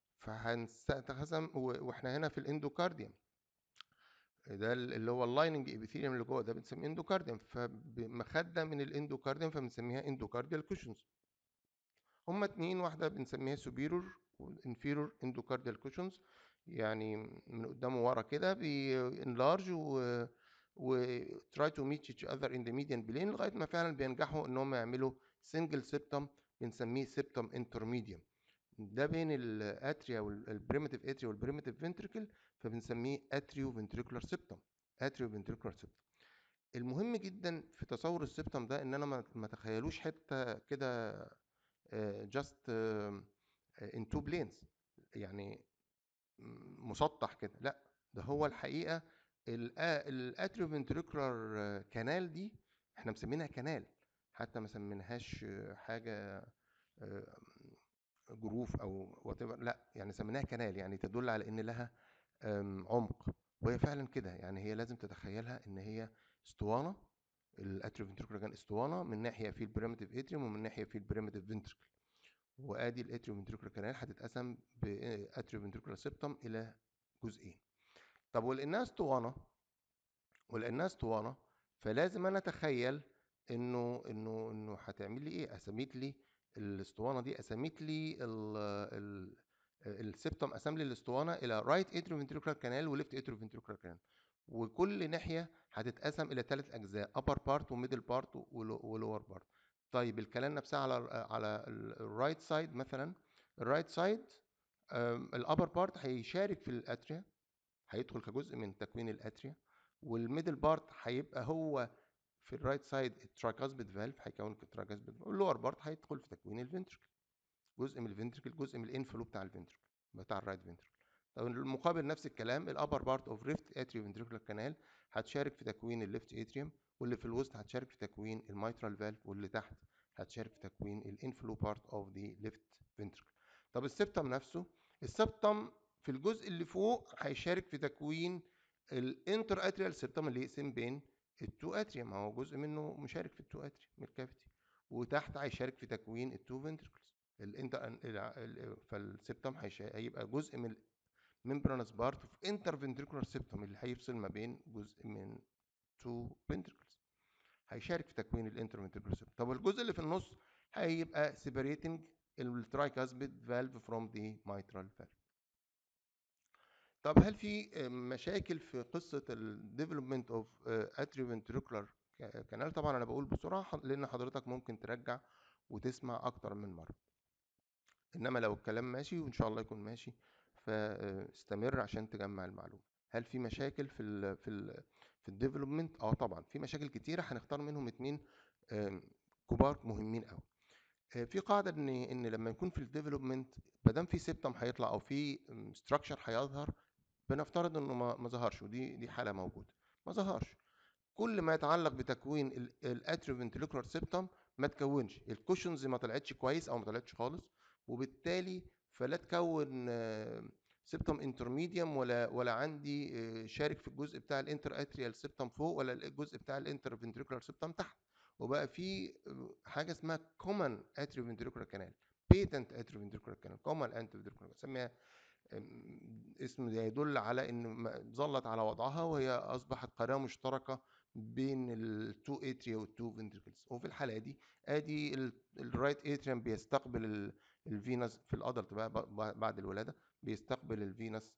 فهنتقسم و- واحنا هنا في الاندوكارديوم ده ال- اللي هو اللايننج ابيثيليوم اللي جوه ده بنسميه اندوكارديوم فمخده من الاندوكارديوم فبنسميها اندوكارديال كوشنز هما اتنين واحده بنسميها سوبيرور وانفيرور اندوكارديال كوشنز يعني من قدام ورا كده بينلارج و و try to meet each other in the median plane لغايه ما فعلا بينجحوا ان هم يعملوا single septum بنسميه septum intermedium ده بين الاتريا والبريمتيف اتريا والبريمتيف فنتريكل فبنسميه اتريو فنتريكولار سيبتم اتريو فنتريكولار سيبتم المهم جدا في تصور السيبتم ده ان انا ما ما تخيلوش حته كده جاست ان تو بلينز يعني م- مسطح كده لا ده هو الحقيقه الاتريو فنتريكولار كانال دي احنا مسمينها كانال حتى ما سميناهاش آه، حاجه آه، جروف او وات لا يعني سميناها كنال يعني تدل على ان لها أم، عمق وهي فعلا كده يعني هي لازم تتخيلها ان هي اسطوانه الاتريوفنتريكولار كان اسطوانه من ناحيه في البريمتيف اتريوم ومن ناحيه في البريمتيف فنتريكل وادي الاتريوفنتريكولار كانال هتتقسم باتريوفنتريكولار سيبتم الى جزئين طب ولانها اسطوانه ولانها اسطوانه فلازم انا اتخيل انه انه انه هتعمل لي ايه اسميت لي الاسطوانه دي اسميت لي ال ال السبتم قسم لي الاسطوانه الى رايت اتريوفنتريكولار كانال وليفت اتريوفنتريكولار كانال وكل ناحيه هتتقسم الى ثلاث اجزاء upper part وميدل بارت ولور بارت طيب الكلام نفسها على على الرايت سايد مثلا الرايت سايد الابر بارت هيشارك في الاتريا هيدخل كجزء من تكوين الاتريا والميدل بارت هيبقى هو في الرايت سايد التراكاسبيد فالف هيكون التراكاسبيد واللور بارت هيدخل في تكوين الفنتركل جزء من الفنتركل جزء من الانفلو بتاع الفنتركل بتاع الرايت فنتركل طب المقابل نفس الكلام الابر بارت اوف ريفت اتريو فنتريكولار كانال هتشارك في تكوين الليفت اتريوم واللي في الوسط هتشارك في تكوين الميترال فالف واللي تحت هتشارك في تكوين الانفلو بارت اوف ذا ليفت فنتركل طب السبتم نفسه السبتم في الجزء اللي فوق هيشارك في تكوين الانتر اتريال سيبتم اللي يقسم بين التو اتريا ما هو جزء منه مشارك في التو اتريا من الكافيتي وتحت هيشارك في تكوين التو فنتركلز الانتر فالسيبتم هيشا- هيبقى جزء من ممبرانس بارت اوف انتر فنتريكولار سيبتم اللي هيفصل ما بين جزء من تو فنتركلز هيشارك في تكوين الانتر فنتريكولار سيبتم طب الجزء اللي في النص هيبقى separating الترايكاسبيد فالف from the mitral valve طب هل في مشاكل في قصه الديفلوبمنت اوف اتريوفنتريكولار كانال طبعا انا بقول بسرعه لان حضرتك ممكن ترجع وتسمع اكتر من مره انما لو الكلام ماشي وان شاء الله يكون ماشي فاستمر عشان تجمع المعلومه هل في مشاكل في ال في ال في الديفلوبمنت اه طبعا في مشاكل كتيره هنختار منهم اتنين كبار مهمين قوي في قاعده ان ان لما يكون في الديفلوبمنت ما دام في سيبتم هيطلع او في ستراكشر هيظهر بنفترض انه ما ظهرش ودي دي حاله موجوده ما ظهرش كل ما يتعلق بتكوين الاتريوفنتريكولار سيبتم ما تكونش الكوشنز ما طلعتش كويس او ما طلعتش خالص وبالتالي فلا تكون سيبتم انترميديوم ولا ولا عندي شارك في الجزء بتاع الانتر اتريال سيبتم فوق ولا الجزء بتاع الانتر فنتريكولار سيبتم تحت وبقى في حاجه اسمها كومن اتريوفنتريكولار كانال بيتنت اتريوفنتريكولار كانال كومن اتريوفنتريكولار سميها اسم يدل على ان ظلت على وضعها وهي اصبحت قناه مشتركه بين التو اتريا والتو فنتريكلز وفي الحاله دي ادي الرايت اتريم بيستقبل الفينس في الادلت بقى بعد الولاده بيستقبل الفينس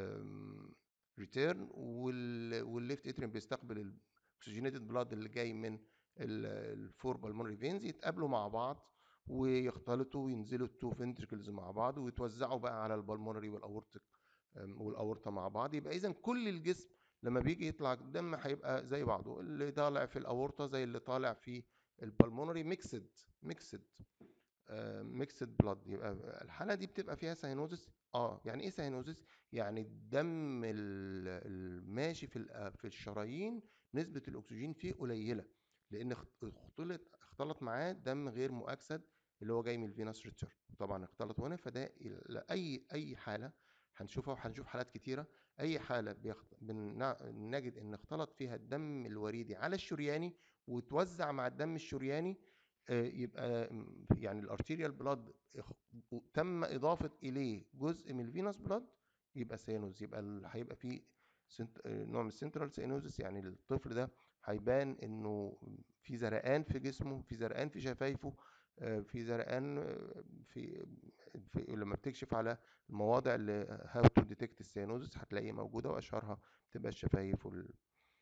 ريتيرن والليفت اتريم بيستقبل الاكسجينيتد بلاد اللي جاي من الفور بالمونري فينز يتقابلوا مع بعض ويختلطوا وينزلوا التو فنتركلز مع بعض ويتوزعوا بقى على البلمونري والاورتيك والاورطه مع بعض يبقى اذا كل الجسم لما بيجي يطلع الدم هيبقى زي بعضه اللي طالع في الاورطه زي اللي طالع في البلمونري ميكسد ميكسد ميكسد بلاد يبقى الحاله دي بتبقى فيها ساينوزس اه يعني ايه ساينوزس يعني الدم الماشي في في الشرايين نسبه الاكسجين فيه قليله لان اختلط اختلط معاه دم غير مؤكسد اللي هو جاي من الفينوس ريتشارد طبعا اختلط هنا فده اي اي حاله هنشوفها وهنشوف حالات كتيره اي حاله بيخت... بنجد ان اختلط فيها الدم الوريدي على الشرياني وتوزع مع الدم الشرياني يبقى يعني الارتيريال بلاد تم اضافه اليه جزء من الفينوس بلاد يبقى سينوز يبقى هيبقى فيه سنت... نوع من السنترال سينوزس يعني الطفل ده هيبان انه في زرقان في جسمه في زرقان في شفايفه في زرقان في, في لما بتكشف على المواضع اللي هاو تو ديتكت السيانوزس هتلاقي موجوده واشهرها بتبقى الشفايف وال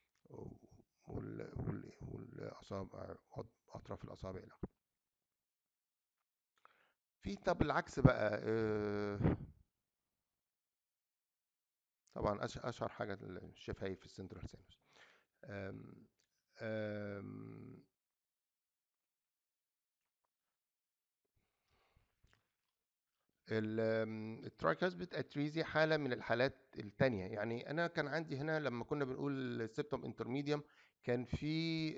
وال وال والاصابع اطراف الاصابع الى اخره في طب العكس بقى طبعا اشهر حاجه الشفايف في السنترال سينوس أم أم الترايكاسبيد اتريزي حاله من الحالات الثانيه يعني انا كان عندي هنا لما كنا بنقول السبتم انترميديوم كان في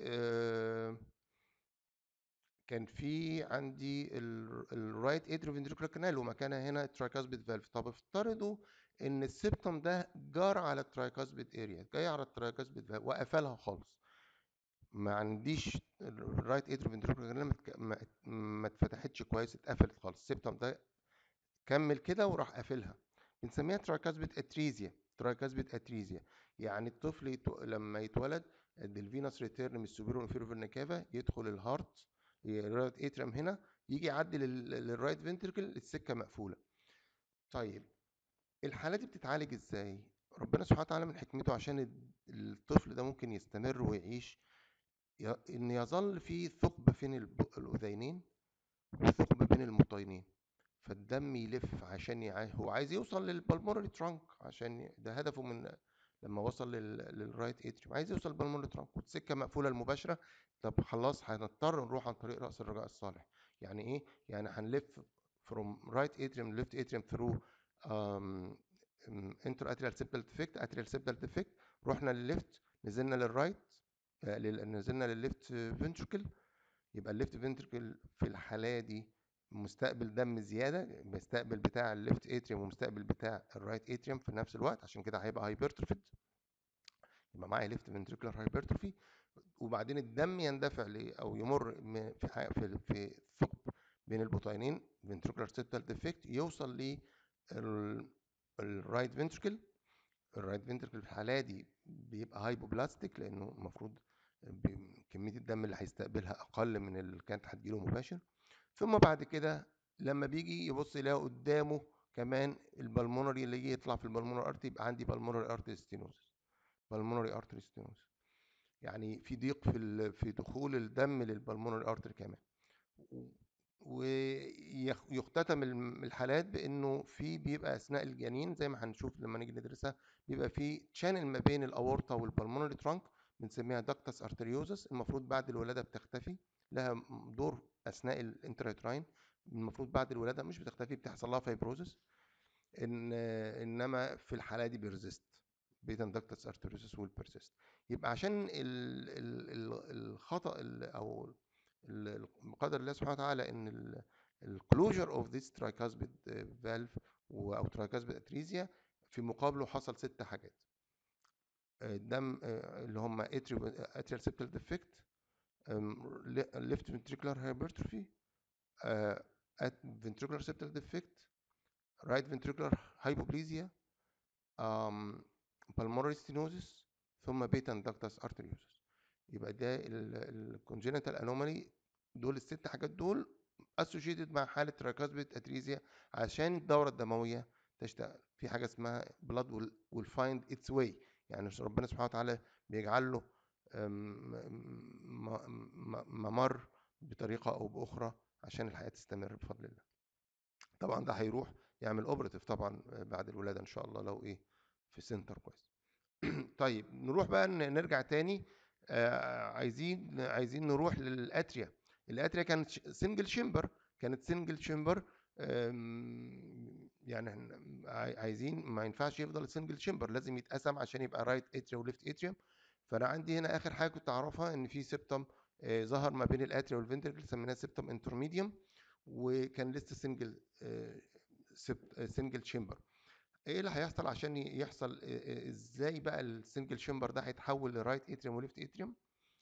كان في عندي الرايت اتريوفنتريكولار كانال ومكانها هنا الترايكاسبيد فالف طب افترضوا ان السبتم ده جار على الترايكاسبيد اريا جاي على الترايكاسبيد فالف وقفلها خالص ما عنديش الرايت اتريوفنتريكولار كانال ما اتفتحتش كويس اتقفلت خالص السبتم ده كمل كده وراح قافلها بنسميها ترايكاسبيد اتريزيا ترايكاسبيد اتريزيا يعني الطفل يتو... لما يتولد الفينوس ريتيرن من السوبيرو انفيرو فيرنا يدخل الهارت الرايت اتريم هنا يجي يعدي للرايت فنتركل السكه مقفوله طيب الحالات دي بتتعالج ازاي ربنا سبحانه وتعالى من حكمته عشان الطفل ده ممكن يستمر ويعيش ان يظل في ثقب بين الاذينين وثقب بين المطينين فالدم يلف عشان يع... هو عايز يوصل للبلمونري ترانك عشان ده هدفه من لما وصل لل... للرايت اتريوم عايز يوصل للبلمونري ترانك والسكه مقفوله المباشره طب خلاص هنضطر نروح عن طريق راس الرجاء الصالح يعني ايه يعني هنلف from right atrium left atrium through um, inter-atrial septal defect atrial septal defect رحنا للليفت نزلنا للرايت نزلنا للليفت فنتركل يبقى الليفت فنتركل في الحاله دي مستقبل دم زياده مستقبل بتاع الليفت اتريوم ومستقبل بتاع الرايت اتريوم في نفس الوقت عشان كده هيبقى هايبرتروفيد يبقى معايا ليفت فنتريكولار هايبرتروفي وبعدين الدم يندفع ل او يمر في في في ثقب بين البطينين فنتريكولار سيبتال ديفكت يوصل ل الرايت فنتريكل الرايت فنتريكل في الحاله دي بيبقى هايبوبلاستيك لانه المفروض كميه الدم اللي هيستقبلها اقل من اللي كانت هتجيله مباشر ثم بعد كده لما بيجي يبص يلاقي قدامه كمان البلمونري اللي يجي يطلع في البلمونري ارتي يبقى عندي بالمونري ارتري ستينوزس بالمونري ارتري ستينوزس يعني في ضيق في ال- في دخول الدم للبلمونري ارتري كمان ويختتم الم- الحالات بانه في بيبقى اثناء الجنين زي ما هنشوف لما نيجي ندرسها بيبقى في تشانل ما بين الاورطه والبلمونري ترانك بنسميها داكتس ارتريوزس المفروض بعد الولاده بتختفي لها م- دور اثناء الانتراتراين المفروض بعد الولاده مش بتختفي بتحصل لها فايبروزس ان انما في الحاله دي بيرزيست بيتن داكتس ارتريوزس والبيرزيست يبقى عشان ال ال ال الخطا ال او ال- بقدر الله سبحانه وتعالى ان الكلوجر اوف ذيس ترايكاسبيد فالف او ترايكاسبيد اتريزيا في مقابله حصل ست حاجات آه، الدم آه، اللي هم اتريال سيبتال ديفكت ليفت ventricular hypertrophy آه، at ventricular septal defect right ventricular hypoplasia um, pulmonary stenosis ثم beta ductus arteriosus يبقى ده الكونجينيتال انومالي دول الست حاجات دول associated مع حالة tricuspid atresia عشان الدورة الدموية تشتغل في حاجة اسمها blood will, will find its way يعني ربنا سبحانه وتعالى بيجعل له أم، م- م- ممر بطريقة أو بأخرى عشان الحياة تستمر بفضل الله طبعا ده هيروح يعمل اوبراتيف طبعا بعد الولادة إن شاء الله لو إيه في سنتر كويس طيب نروح بقى ن- نرجع تاني آه، عايزين عايزين نروح للاتريا الاتريا كانت سنجل شيمبر كانت سنجل شيمبر يعني إحنا عاي- عايزين ما ينفعش يفضل سنجل شيمبر لازم يتقسم عشان يبقى رايت اتريا وليفت اتريوم فانا عندي هنا اخر حاجه كنت اعرفها ان في سيبتم آه، ظهر ما بين الاتريا والفنتركل سميناه سيبتم انترميديوم وكان لسه سنجل سنجل شيمبر ايه اللي هيحصل عشان ي- يحصل آه، آه، ازاي بقى السنجل شيمبر ده هيتحول لرايت اتريوم وليفت اتريوم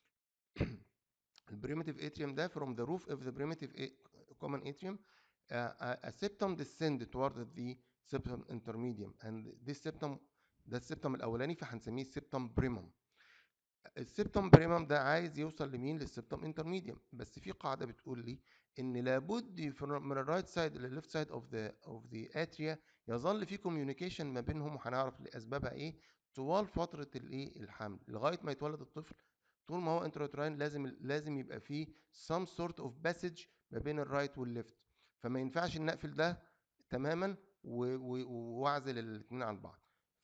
البريمتيف اتريوم ده from the roof of the primitive a- common atrium uh, a, a septum descend toward the septum intermedium and this septum ده السبتم الاولاني فهنسميه septum primum السبتم بريمم ده عايز يوصل لمين للسبتم انترميديوم بس في قاعده بتقول لي ان لابد في- من الرايت سايد للليفت سايد اوف ذا اوف ذا اتريا يظل في كوميونيكيشن ما بينهم وهنعرف لاسبابها ايه طوال فتره الايه الحمل لغايه ما يتولد الطفل طول ما هو انتراتراين لازم لازم يبقى فيه some sort of passage ما بين الرايت والليفت فما ينفعش نقفل ده تماما و- و- واعزل الاثنين عن بعض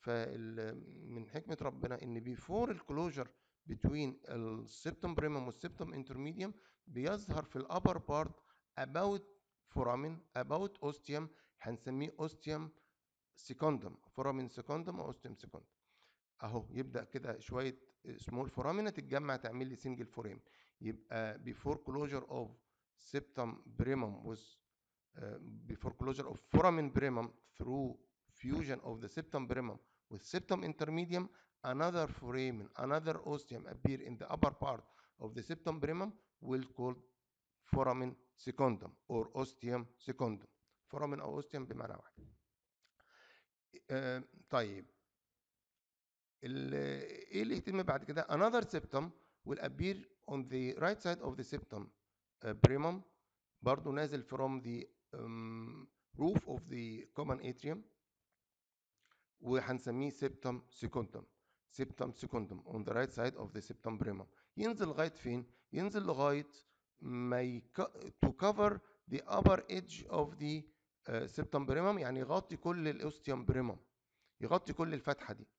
فمن حكمه ربنا ان بيفور الكلوجر between السبتم بريمم والسبتم انترميديوم بيظهر في الابر بارت about foramen about ostium هنسميه ostium secundum foramen secundum او ostium secundum اهو يبدا كده شويه سمول فورامينا تتجمع تعمل لي سنجل فورام يبقى before closure of septum primum was uh, before closure of foramen primum through fusion of the septum primum with septum intermedium another foramen another ostium appear in the upper part of the septum primum will called foramen secundum or ostium secundum foramen او ostium بمعنى واحد آه، طيب ال- ايه اللي يتم بعد كده another septum will appear on the right side of the septum uh, primum برضو نازل from the um, roof of the common atrium وهنسميه septum secundum septum secundum on the right side of the septum primum ينزل لغاية فين؟ ينزل لغاية ما يك... to cover the upper edge of the uh, septum primum يعني يغطي كل الاوستيوم بريمم يغطي كل الفتحة دي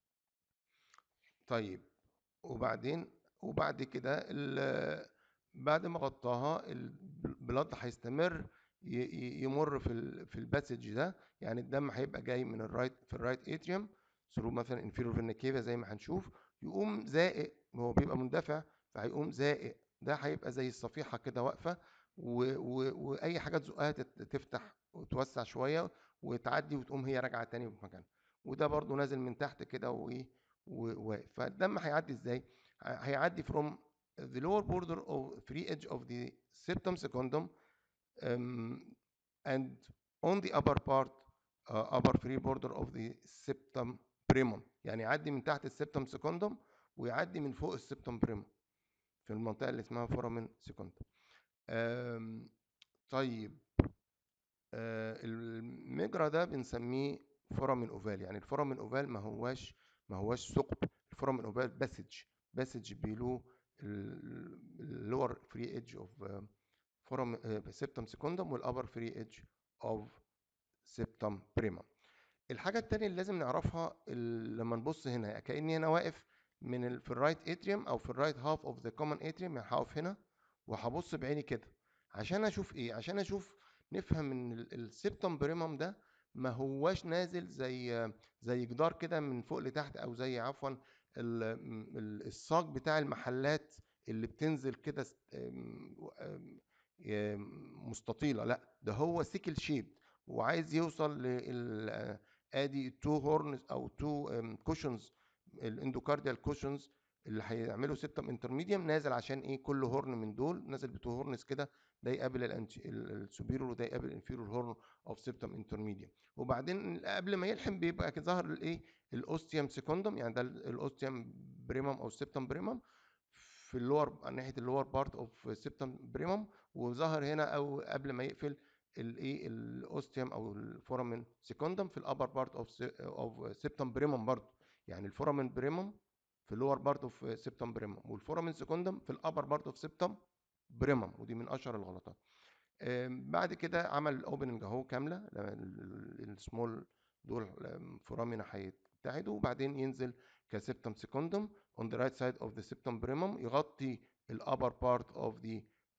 طيب وبعدين وبعد كده ال- بعد ما غطاها البلاد هيستمر ي- ي- يمر في ال في الباسج ده يعني الدم هيبقى جاي من الرايت في الرايت اتريوم ثرو مثلا انفيرور فينا كيفا زي ما هنشوف يقوم زائق هو بيبقى مندفع فهيقوم زائق ده هيبقى زي الصفيحه كده واقفه و- و- واي حاجه تزقها تت- تفتح وتوسع شويه وتعدي وتقوم هي راجعه تاني في مكانها وده برضو نازل من تحت كده وايه وواقف فالدم هيعدي ازاي ه- هيعدي from the lower border of free edge of the septum secundum um, and on the upper part uh, upper free border of the septum primum يعني يعدي من تحت السبتم secundum ويعدي من فوق السبتم primum في المنطقة اللي اسمها foramen secundum um, طيب آه المجرى ده بنسميه فورامين اوفال يعني الفورامين اوفال ما هواش ما هواش ثقب الفورامين اوفال باسج باسج بيلو اللور فري ايدج اوف فورم سيبتم سيكوندم والابر فري ايدج اوف سيبتم بريمم الحاجه التانية اللي لازم نعرفها ال- لما نبص هنا كاني انا واقف من ال في الرايت اتريوم او في الرايت هاف اوف ذا كومن اتريوم يعني هقف هنا وهبص بعيني كده عشان اشوف ايه عشان اشوف نفهم ان ال- السيبتم بريمم ده ما هواش نازل زي زي جدار كده من فوق لتحت او زي عفوا ال- ال- الساق بتاع المحلات اللي بتنزل كده س- أم- أم- أم- مستطيله لا ده هو سيكل شيب وعايز يوصل لل ادي تو هورنز او تو كوشنز الاندوكارديال كوشنز اللي هيعملوا سيبتم انترميديوم نازل عشان ايه كل هورن من دول نازل بتو هورنز كده ده يقابل السوبيرور وده يقابل الانفيرور هورن اوف سيبتم انترميديوم وبعدين قبل ما يلحم بيبقى كده ظهر الايه الاوستيوم سيكوندوم يعني ده الاوستيوم بريمم او السيبتم بريمم في اللور ناحيه اللور بارت اوف سيبتم بريمم وظهر هنا او قبل ما يقفل الايه الاوستيوم او الفورامين سيكوندم في الابر بارت اوف اوف سيبتم بريمم برضه يعني الفورامين بريمم في اللور بارت اوف سيبتم بريمم والفورامين سيكوندم في الابر بارت اوف سيبتم بريمم ودي من اشهر الغلطات آم، بعد كده عمل اوبننج اهو كامله السمول دول آم، فورامينا هيتحدوا وبعدين ينزل كسيبتم سيكوندم on the right side of the septum primum يغطي الابر بارت اوف ذا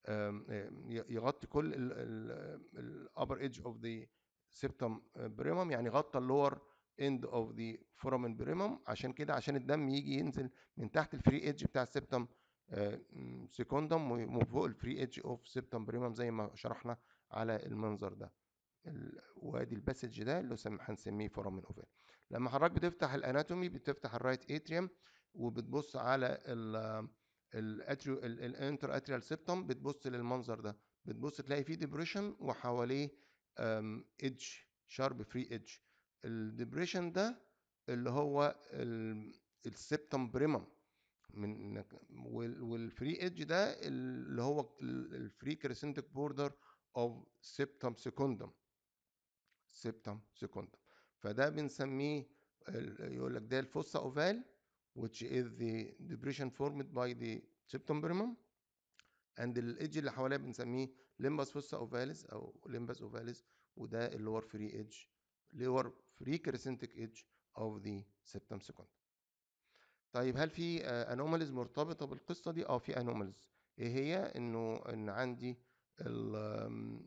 يغطي كل الابر ايدج اوف ذا سيبتم بريمم يعني غطى اللور اند اوف ذا فورامين بريمم عشان كده عشان الدم يجي ينزل من تحت الفري ايدج بتاع السيبتم سيكوندم وفوق الفري ايدج اوف سيبتم بريمم زي ما شرحنا على المنظر ده ال- وادي الباسج ده اللي سم- هنسميه فورامين اوفال لما حضرتك بتفتح الاناتومي بتفتح الرايت اتريوم وبتبص على ال الاتريو الانتر اتريال سيبتم بتبص للمنظر ده بتبص تلاقي فيه ديبريشن وحواليه ايدج شارب فري ايدج الديبريشن ده اللي هو السيبتم بريمم من والفري ايدج ده اللي هو الفري كريسنتك بوردر اوف سيبتم سيكوندم سيبتم سيكوندم فده بنسميه ال- يقول لك ده الفوسا اوفال which is the depression formed by the septum primum and الايدج اللي حواليها بنسميه limbus fossa ovalis او limbus ovalis وده اللور فري ايدج lower free crescentic edge of the septum secundum طيب هل في انوماليز مرتبطه بالقصه دي اه في انوماليز ايه هي انه ان عندي ال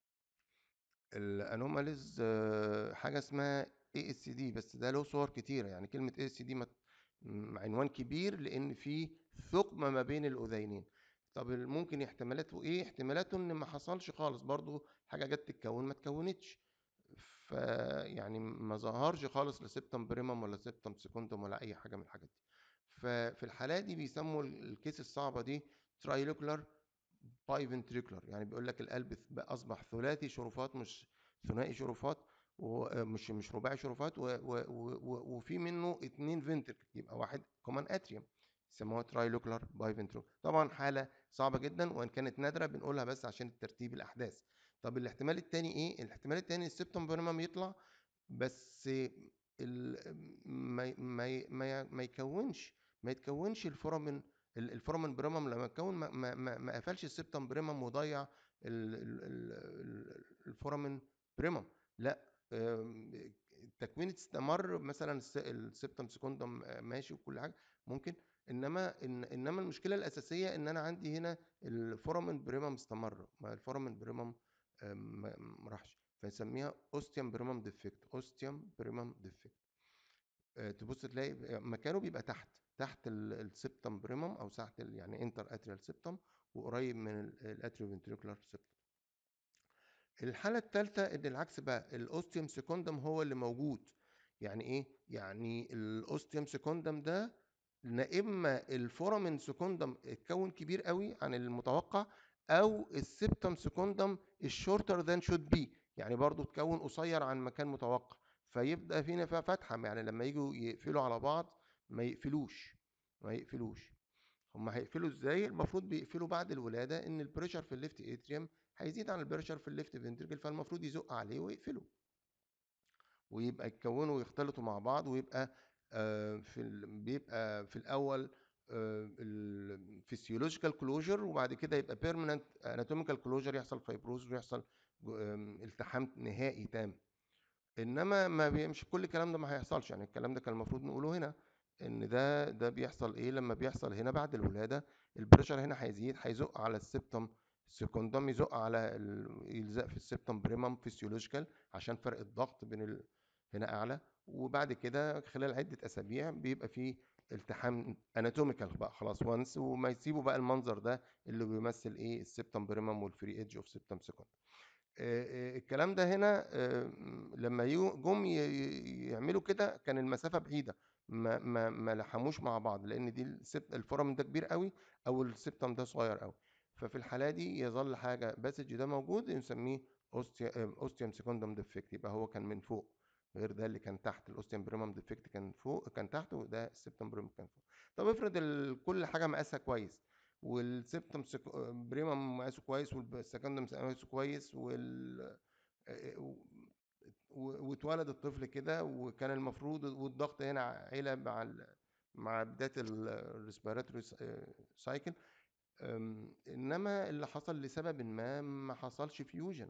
الانوماليز حاجه اسمها اي اس دي بس ده له صور كتيره يعني كلمه اي اس دي عنوان كبير لان في ثقب ما بين الاذينين طب ممكن احتمالاته ايه احتمالاته ان ما حصلش خالص برضو حاجه جت تتكون ما اتكونتش فيعني ما ظهرش خالص لا سيبتم بريمم ولا سيبتم سيكوندوم ولا اي حاجه من الحاجات دي ففي الحالة دي بيسموا الكيس الصعبة دي ترايلوكولار باي فنتريكولار يعني بيقول لك القلب بقى أصبح ثلاثي شرفات مش ثنائي شرفات ومش مش رباعي شرفات و- و- و- وفي منه اتنين فنتركل يبقى واحد كومان اتريوم يسموها ترايلوكولار باي فنتريكولار طبعا حالة صعبة جدا وإن كانت نادرة بنقولها بس عشان ترتيب الأحداث طب الاحتمال التاني إيه؟ الاحتمال التاني السيبتوم بريمم يطلع بس ال- ما ما ما ما يكونش ما يتكونش الفورامين ال- الفورامين بريمم لما يتكون ما, ما, ما, ما قفلش السبتم بريمم وضيع ال- ال- ال- الفورامين بريمم لا آم، التكوين استمر مثلا الس- السبتم سكوندم آه، ماشي وكل حاجه ممكن انما إن انما المشكله الاساسيه ان انا عندي هنا الفورامين بريمم استمر ما الفورامين بريمم آم، ما ما راحش فنسميها اوستيوم بريمم ديفكت اوستيوم بريمم ديفكت تبص تلاقي مكانه بيبقى تحت تحت السبتم بريمم او تحت ال- يعني انتر اتريال سبتم وقريب من الاتريو فنتريكولار سبتم الحالة الثالثة ان العكس بقى الاوستيوم سيكوندم هو اللي موجود يعني ايه يعني الاوستيوم سيكوندم ده لا اما الفورامين سيكوندم اتكون كبير قوي عن المتوقع او السبتم سيكوندم الشورتر ذان شود بي يعني برضو اتكون قصير عن مكان متوقع فيبدا فينا فيها فتحه يعني لما يجوا يقفلوا على بعض ما يقفلوش ما يقفلوش هم هيقفلوا ازاي المفروض بيقفلوا بعد الولاده ان البريشر في الليفت اتريوم هيزيد عن البريشر في الليفت فنتركل فالمفروض يزق عليه ويقفله ويبقى يتكونوا ويختلطوا مع بعض ويبقى آه، في ال... بيبقى في الاول الفسيولوجيكال كلوجر وبعد كده يبقى بيرمننت اناتوميكال كلوجر يحصل فايبروز ويحصل جو- آم، التحام نهائي تام انما ما بي- مش كل الكلام ده ما هيحصلش يعني الكلام ده كان المفروض نقوله هنا ان ده ده بيحصل ايه لما بيحصل هنا بعد الولاده البريشر هنا هيزيد هيزق على السبتم السكوندوم يزق على ال... يلزق في السبتم بريمم فيسيولوجيكال عشان فرق الضغط بين ال... هنا اعلى وبعد كده خلال عده اسابيع بيبقى فيه التحام اناتوميكال بقى خلاص وانس وما يسيبوا بقى المنظر ده اللي بيمثل ايه السبتم بريمم والفري ايدج اوف سبتم سكوند آه، آه، الكلام ده هنا آه، م- لما يو- جم ي- ي- يعملوا كده كان المسافة بعيدة ما ما ما لحموش مع بعض لان دي السبت الفورامين ده كبير قوي او السبتم ده صغير قوي ففي الحالة دي يظل حاجة باسج ده موجود نسميه اوستيوم سيكوندوم ديفكت يبقى هو كان من فوق غير ده اللي كان تحت الاوستيوم بريمم ديفكت كان فوق كان تحت وده السبتم بريمم كان فوق طب افرض ال- كل حاجة مقاسها كويس والسبتم بريمم مقاسه كويس والسكندم مقاسه كويس وال و- و- واتولد الطفل كده وكان المفروض والضغط هنا عالي مع ال... مع بدايه الريسبيراتوري سايكل انما اللي حصل لسبب ما ما حصلش فيوجن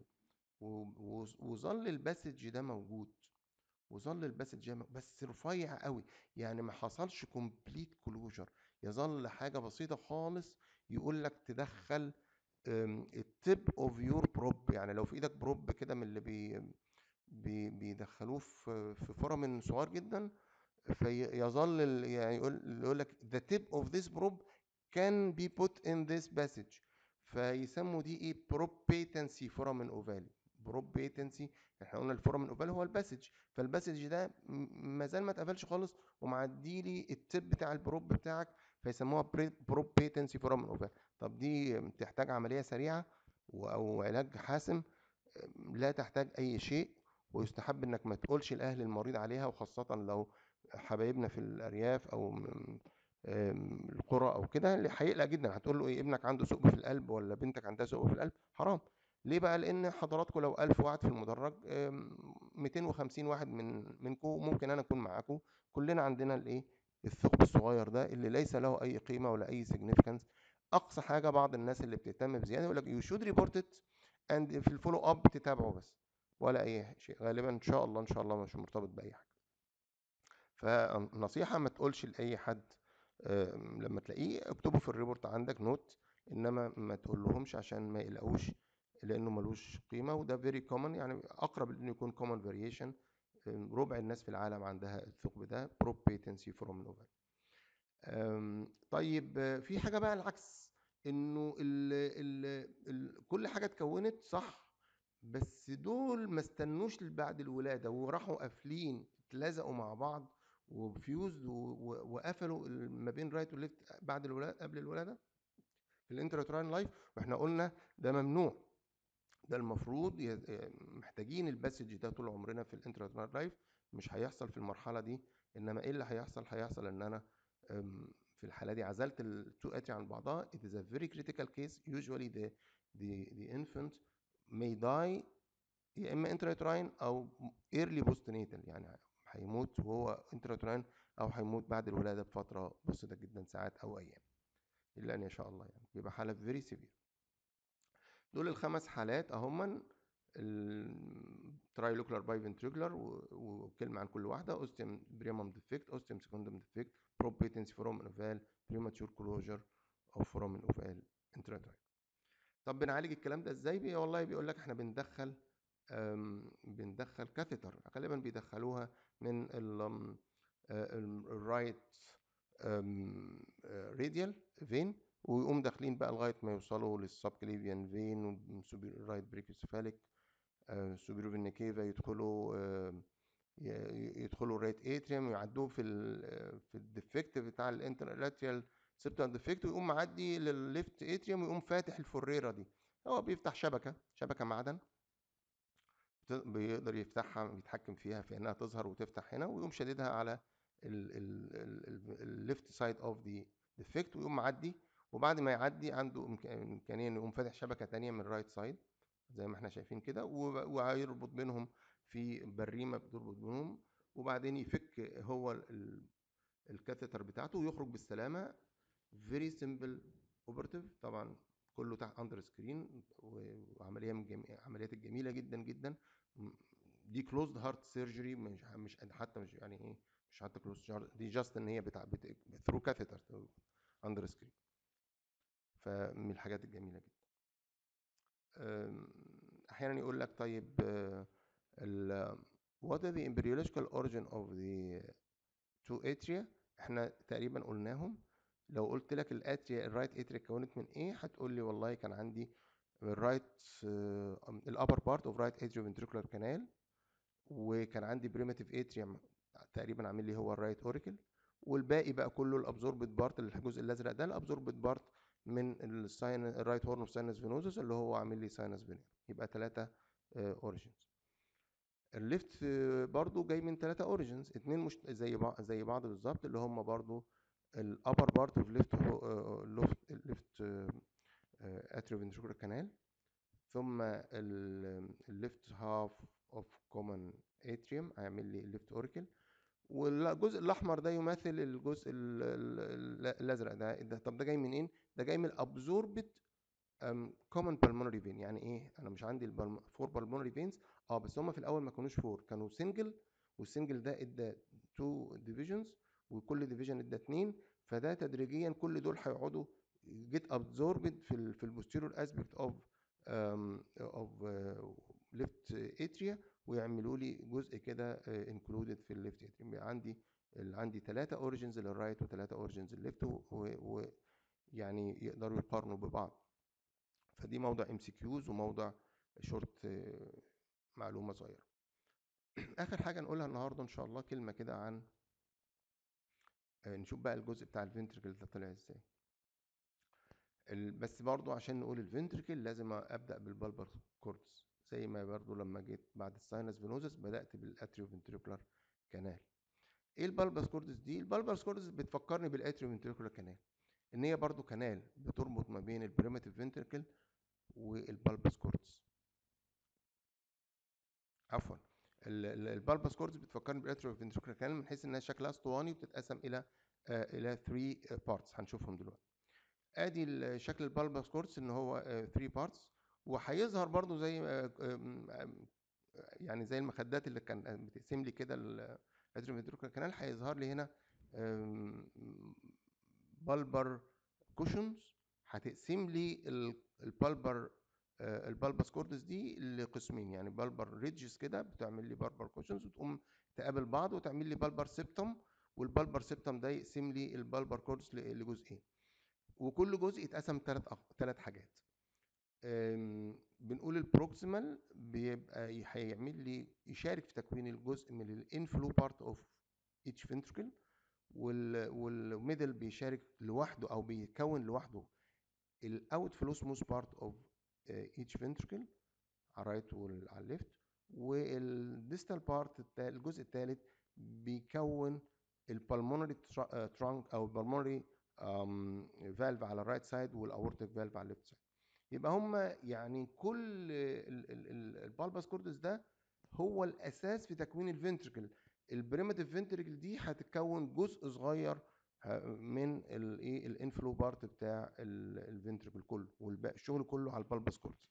وظل الباسج ده موجود وظل الباسج ده موجود، بس رفيع قوي يعني ما حصلش كومبليت كلوجر يظل حاجه بسيطه خالص يقول لك تدخل التب اوف يور بروب يعني لو في ايدك بروب كده من اللي بي بي بيدخلوه في في فرامن صغير جدا فيظل ال- يعني يقول يقول لك the tip of this probe can be put in this passage فيسموا دي ايه propatency foramen ovale propatency احنا قلنا الفورامين اوفال هو الباسج فالباسج ده م- ما زال ما اتقفلش خالص ومعدي لي التب بتاع البروب بتاعك فيسموها بروبيتنسي فورامين اوفال طب دي تحتاج عملية سريعة و- او علاج حاسم لا تحتاج اي شيء ويستحب انك ما تقولش لاهل المريض عليها وخاصة لو حبايبنا في الارياف او م- آم، القرى او كده اللي هيقلق جدا هتقول له ايه ابنك عنده ثقب في القلب ولا بنتك عندها ثقب في القلب حرام ليه بقى لان حضراتكم لو 1000 واحد في المدرج آم، 250 واحد من منكم ممكن انا اكون معاكم كلنا عندنا الايه الثقب الصغير ده اللي ليس له اي قيمه ولا اي significance اقصى حاجه بعض الناس اللي بتهتم بزياده يقول لك يو شود ريبورت ات اند في الفولو اب تتابعه بس ولا اي شيء غالبا ان شاء الله ان شاء الله مش مرتبط باي حاجه فنصيحه ما تقولش لاي حد آم، لما تلاقيه اكتبه في الريبورت عندك نوت انما ما تقول لهمش عشان ما يقلقوش لانه ملوش قيمه وده فيري كومن يعني اقرب انه يكون كومن فاريشن ربع الناس في العالم عندها الثقب ده بروبيتنسي فروم نوفل طيب آه، في حاجه بقى العكس انه ال ال ال كل حاجه اتكونت صح بس دول ما استنوش بعد الولاده وراحوا قافلين اتلزقوا مع بعض وفيوزد وقفلوا ال- ما بين رايت وليفت بعد الولاده قبل الولاده في الانتراتراين لايف واحنا قلنا ده ممنوع ده المفروض ي- محتاجين الباسج ده طول عمرنا في الانتراتراين لايف مش هيحصل في المرحله دي انما ايه اللي هيحصل هيحصل ان انا أم، في الحاله دي عزلت التو اتري عن بعضها it is a very critical case usually the the the infant may die يا اما انتراتراين او early postnatal يعني هيموت وهو انتراتراين او هيموت بعد الولاده بفتره بسيطه جدا ساعات او ايام الا ان يشاء الله يعني بيبقى حاله very severe دول الخمس حالات اهما الترايلوكولار باي فنتريكولار وكلمه عن كل واحده اوستيوم بريمم ديفكت اوستيوم سكوندوم ديفكت بروبيتنسي فرومن اوفال بريماتشور كلوجر او فرومن اوفال انتراتراين طب بنعالج الكلام ده ازاي بي والله بيقول لك احنا بندخل أم، بندخل كاثيتر غالبا بيدخلوها من الرايت راديال فين ويقوم داخلين بقى لغايه ما يوصلوا للسبكليفيان فين والرايت بريكوسفاليك سوبيرو فينا كيفا يدخلوا آم، ي- ي- يدخلوا الرايت اتريوم ويعدوه في ال في الديفكت بتاع الانترلاترال سيبتال ديفكت ويقوم معدي للليفت اتريوم ويقوم فاتح الفريره دي هو بيفتح شبكه شبكه معدن بت- بيقدر يفتحها بيتحكم فيها في انها تظهر وتفتح هنا ويقوم شاددها على الليفت سايد اوف ذا ديفكت ويقوم معدي وبعد ما يعدي عنده إمك- امكانيه انه يقوم فاتح شبكه تانية من الرايت سايد زي ما احنا شايفين كده وب- وهيربط بينهم في بريمه بتربط بينهم وبعدين يفك هو ال- الكاثيتر بتاعته ويخرج بالسلامه فيري سمبل اوبرتيف طبعا كله تحت اندر سكرين وعمليه من الجمي... العمليات الجميله جدا جدا م- دي كلوزد هارت سيرجري مش مش حتى مش يعني ايه مش حتى كلوزد دي جاست ان هي بتاع بت... ثرو كاثيتر اندر سكرين فمن الحاجات الجميله جدا أم، احيانا يقول لك طيب آه، ال what are the embryological origin of the two atria احنا تقريبا قلناهم لو قلت لك الاتريا الرايت اتريا اتكونت من ايه هتقول لي والله كان عندي الرايت الابر بارت اوف رايت اتريو ventricular كانال وكان عندي بريماتيف اتريوم تقريبا عامل لي هو الرايت اوريكل والباقي بقى كله الابزوربت بارت الجزء الازرق ده الابزوربت بارت من الساين الرايت هورن اوف ساينس فينوزس اللي هو عامل لي ساينس فينير يبقى ثلاثه اوريجينز الليفت برضو جاي من ثلاثه اوريجينز اتنين مش زي بعض زي بعض بالظبط اللي هم برضو الابر بارت اوف ليفت ليفت اتريو فنتريكولار كانال ثم الليفت هاف اوف كومن اتريوم هيعمل لي الليفت اوريكل والجزء الاحمر ده يمثل الجزء ال- ال- ال- الازرق ده ده طب ده جاي منين ده جاي من الابزوربت كومن بالمونري فين يعني ايه انا مش عندي فور بالمونري فينز اه بس هم في الاول ما كانوش فور كانوا سنجل والسنجل ده ادى تو ديفيجنز وكل ديفيجن ادى اتنين فده تدريجيا كل دول هيقعدوا جيت ابزوربد في ال في البوستيريور اسبكت اوف اوف ليفت اتريا ويعملوا لي جزء كده انكلودد في الليفت اتريا يبقى عندي ال- عندي ثلاثه اوريجنز للرايت وثلاثه اوريجنز للليفت ويعني يقدروا يقارنوا ببعض فدي موضع ام سي كيوز وموضع شورت معلومه صغيره اخر حاجه نقولها النهارده ان شاء الله كلمه كده عن آه، نشوف بقى الجزء بتاع الفنتركل ده طلع ازاي ال- بس برضو عشان نقول الفنتركل لازم ابدا بالبلبر كوردس زي ما برضو لما جيت بعد الساينس فينوزس بدات بالاتريو فنتريكولار كانال ايه البلبس كوردس دي البلبس كوردس بتفكرني بالاتريو فنتريكولار كانال ان هي برضو كانال بتربط ما بين البريماتيف فنتركل والبلبس كوردس عفوا البلبس كوردس بتفكرني بالاتريو فنتريكولار كانال من حيث انها شكلها اسطواني وبتتقسم الى آه، الى 3 بارتس هنشوفهم دلوقتي ادي ال- شكل البلبس كورس ان هو 3 بارتس وهيظهر برضو زي آه، آم، آم، يعني زي المخدات اللي كان بتقسم لي كده الاتروفنتريكولار كانال هيظهر لي هنا بلبر كوشنز هتقسم لي البلبر البلبس كوردس دي لقسمين يعني بلبر ريدجز كده بتعمل لي بلبر كوشنز وتقوم تقابل بعض وتعمل لي بلبر سيبتم والبلبر سيبتم ده يقسم لي البلبر كوردس ل- لجزئين وكل جزء يتقسم ثلاث ثلاث حاجات أم، بنقول البروكسيمال بيبقى ي- هيعمل لي يشارك في تكوين الجزء من الانفلو بارت اوف each ventricle وال والميدل بيشارك لوحده او بيكون لوحده الاوت فلو سموث بارت اوف each ventricle على الرايت وعلى الليفت والديستال بارت الجزء الثالث بيكون البلمونري ترانك او البلمونري فالف على الرايت سايد والاورتيك فالف على الليفت سايد يبقى هم يعني كل البالباس كوردس ده هو الاساس في تكوين الفنتركل البريماتيف فنتركل دي هتتكون جزء صغير ه- من الايه الانفلو بارت بتاع الفنتركل كله والباقي الشغل كله على البالباس كوردس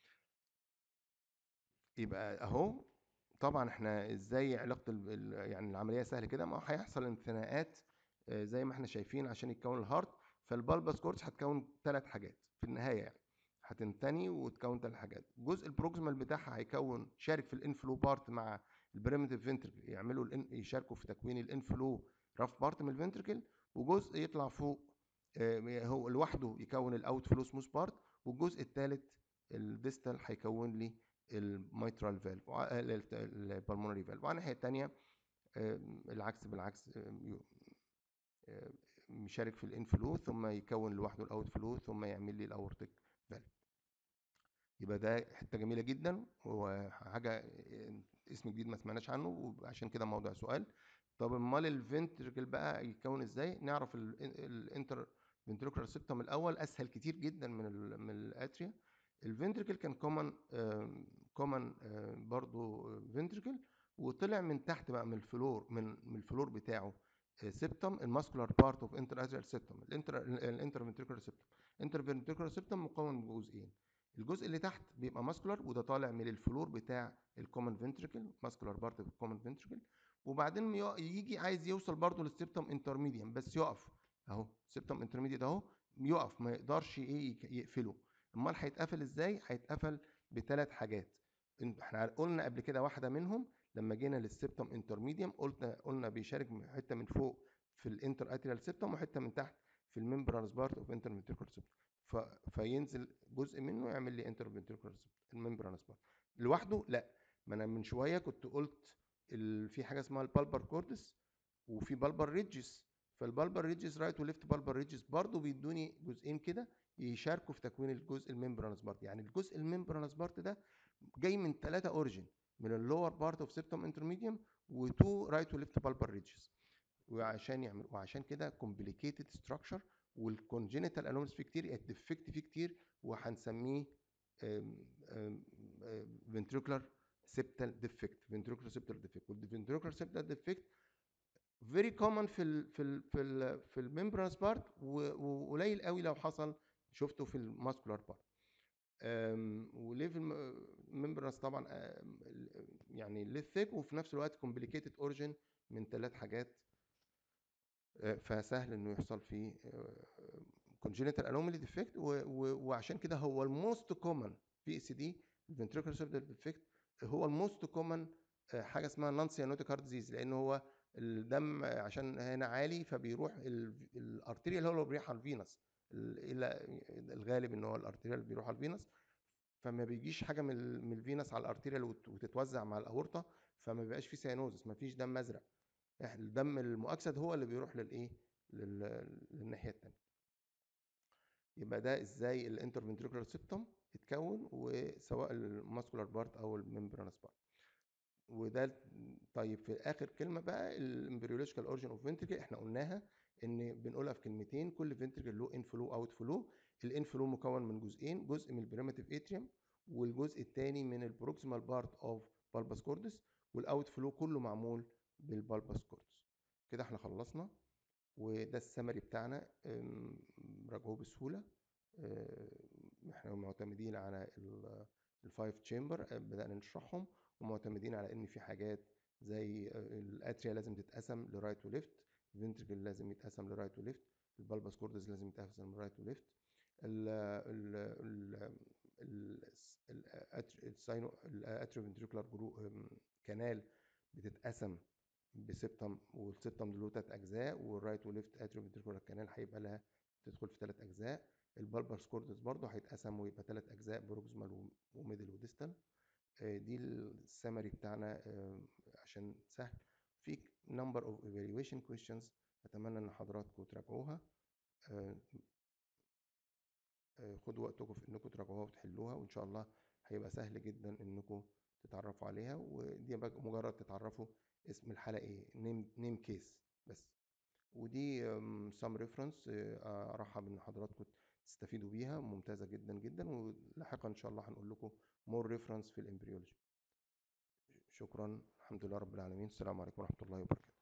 يبقى اهو طبعا احنا ازاي علاقه ال- ال- يعني العمليه سهله كده ما هو هيحصل انثناءات آه، زي ما احنا شايفين عشان يتكون الهارت فالبالباس كورس هتكون ثلاث حاجات في النهايه يعني هتنتني وتكون ثلاث حاجات الجزء البروكسيمال بتاعها هيكون شارك في الانفلو بارت مع البريمتيف فنتركل يعملوا الان يشاركوا في تكوين الانفلو راف بارت من الفنتركل وجزء يطلع فوق آه، هو لوحده يكون الاوت فلو سموث بارت والجزء الثالث الديستال هيكون لي الميترال فالف البلمونري فالف وعلى الناحيه الثانيه العكس بالعكس آم، يو- آم، مشارك في الانفلو ثم يكون لوحده الاوت فلو ثم يعمل لي الاورتيك فالف يبقى ده حته جميله جدا وحاجه آه، اسم جديد ما سمعناش عنه وعشان كده موضوع سؤال طب امال الفنتركل بقى يتكون ازاي نعرف الانتر فنتريكولار سيبتم الاول اسهل كتير جدا من ال من الاتريا الفنتركل كان كومن كومن برضو فنتركل وطلع من تحت بقى من الفلور من من الفلور بتاعه سيبتم الماسكولار بارت اوف انتر ازرال سيبتم الانتر الانتر فنتريكولار سيبتم انتر فنتريكولار سيبتم مكون من جزئين الجزء اللي تحت بيبقى ماسكولار وده طالع من الفلور بتاع الكومن فنتريكل ماسكولار بارت اوف الكومن فنتريكل وبعدين يق- يجي عايز يوصل برضو للسيبتم انترميديم بس يقف اهو سيبتم انترميديت اهو يقف ما يقدرش ايه يك- يقفله امال هيتقفل ازاي هيتقفل بثلاث حاجات إن- احنا قلنا قبل كده واحده منهم لما جينا للسيبتم انترميديم قلنا قلنا بيشارك من حته من فوق في الانتر اتريال سيبتم وحته من تحت في الممبرانس بارت اوف انتر فنتريكولار سيبتم ف... فينزل جزء منه يعمل لي انتر فنتريكولار الممبرانس بارت لوحده لا ما انا من شويه كنت قلت ال... في حاجه اسمها البالبر كورتس وفي بالبر ريدجز فالبالبر ريدجز رايت وليفت بالبر ريدجز برضه بيدوني جزئين كده يشاركوا في تكوين الجزء الممبرانس بارت يعني الجزء الممبرانس بارت ده جاي من ثلاثه اوريجين من اللور بارت اوف سيبتم انترميديوم وتو رايت وليفت بالبر ريدجز وعشان يعمل وعشان كده كومبليكيتد ستراكشر والكونجينيتال انوماليز فيه كتير الديفكت فيه كتير وهنسميه ventricular septal defect ventricular septal defect والventricular septal defect very common في ال في ال في ال في الممبرانس بارت وقليل قوي لو حصل شفته في الماسكولار بارت وليه في الممبرانس طبعا آم، يعني ليه ثيك وفي نفس الوقت كومبليكيتد اوريجين من ثلاث حاجات آه، فسهل انه يحصل فيه congenital anomaly defect و- و- وعشان كده هو الموست كومن في اس دي ventricular septal defect هو الموست كومن حاجه اسمها نون سيانوتيك هارت ديزيز لان هو الدم آه، عشان هنا عالي فبيروح الارتيريا اللي هو اللي بيروح على الفينس ال- الى الغالب ان هو الارتيريا اللي بيروح على الفينس فما بيجيش حاجه من ال- من الفينس على الارتيريال وت- وتتوزع مع الاورطه فما بيبقاش في سيانوزس ما فيش دم ازرق إح- الدم المؤكسد هو اللي بيروح للايه لل- للناحيه الثانيه يبقى ده ازاي الانترفنتريكولار سيبتم اتكون وسواء الماسكولار بارت او الممبرانس بارت وده ال- طيب في اخر كلمه بقى الامبريولوجيكال اوريجين اوف فنتريكل احنا قلناها ان بنقولها في كلمتين كل فنتريكل له ان فلو اوت فلو الان فلو مكون من جزئين جزء من البريماتيف اتريوم والجزء الثاني من البروكسيمال بارت اوف بالباس كوردس والاوت فلو كله معمول بالبالباس كوردس كده احنا خلصنا وده السمري بتاعنا أم، راجعوه بسهوله أه، احنا معتمدين على الفايف تشامبر بدأنا نشرحهم ومعتمدين على ان في حاجات زي آه، الاتريا لازم تتقسم لرايت وليفت الفنتركل لازم يتقسم لرايت وليفت البالباس كوردس لازم يتقسم لرايت وليفت ال ال ال الساينو الاتريوفنتريكولار جرو كانال بتتقسم بسبتم والسبتم له تلات اجزاء والرايت وليفت اتريوفنتريكولار كانال هيبقى لها تدخل في ثلاث اجزاء البالباس كوردس برضه هيتقسم ويبقى ثلاث اجزاء بروكسمال وميدل وديستال آه، دي السمري بتاعنا آه، عشان سهل في number of evaluation questions اتمنى ان حضراتكم تراجعوها آه، آه، خدوا وقتكم في انكم تراجعوها وتحلوها وان شاء الله هيبقى سهل جدا انكم تتعرفوا عليها ودي بقى مجرد تتعرفوا اسم الحالة ايه نيم نيم كيس بس ودي سام ريفرنس ارحب ان حضراتكم تستفيدوا بيها ممتازة جدا جدا ولاحقا ان شاء الله هنقول لكم مور ريفرنس في الامبريولوجي شكرا الحمد لله رب العالمين السلام عليكم ورحمة الله وبركاته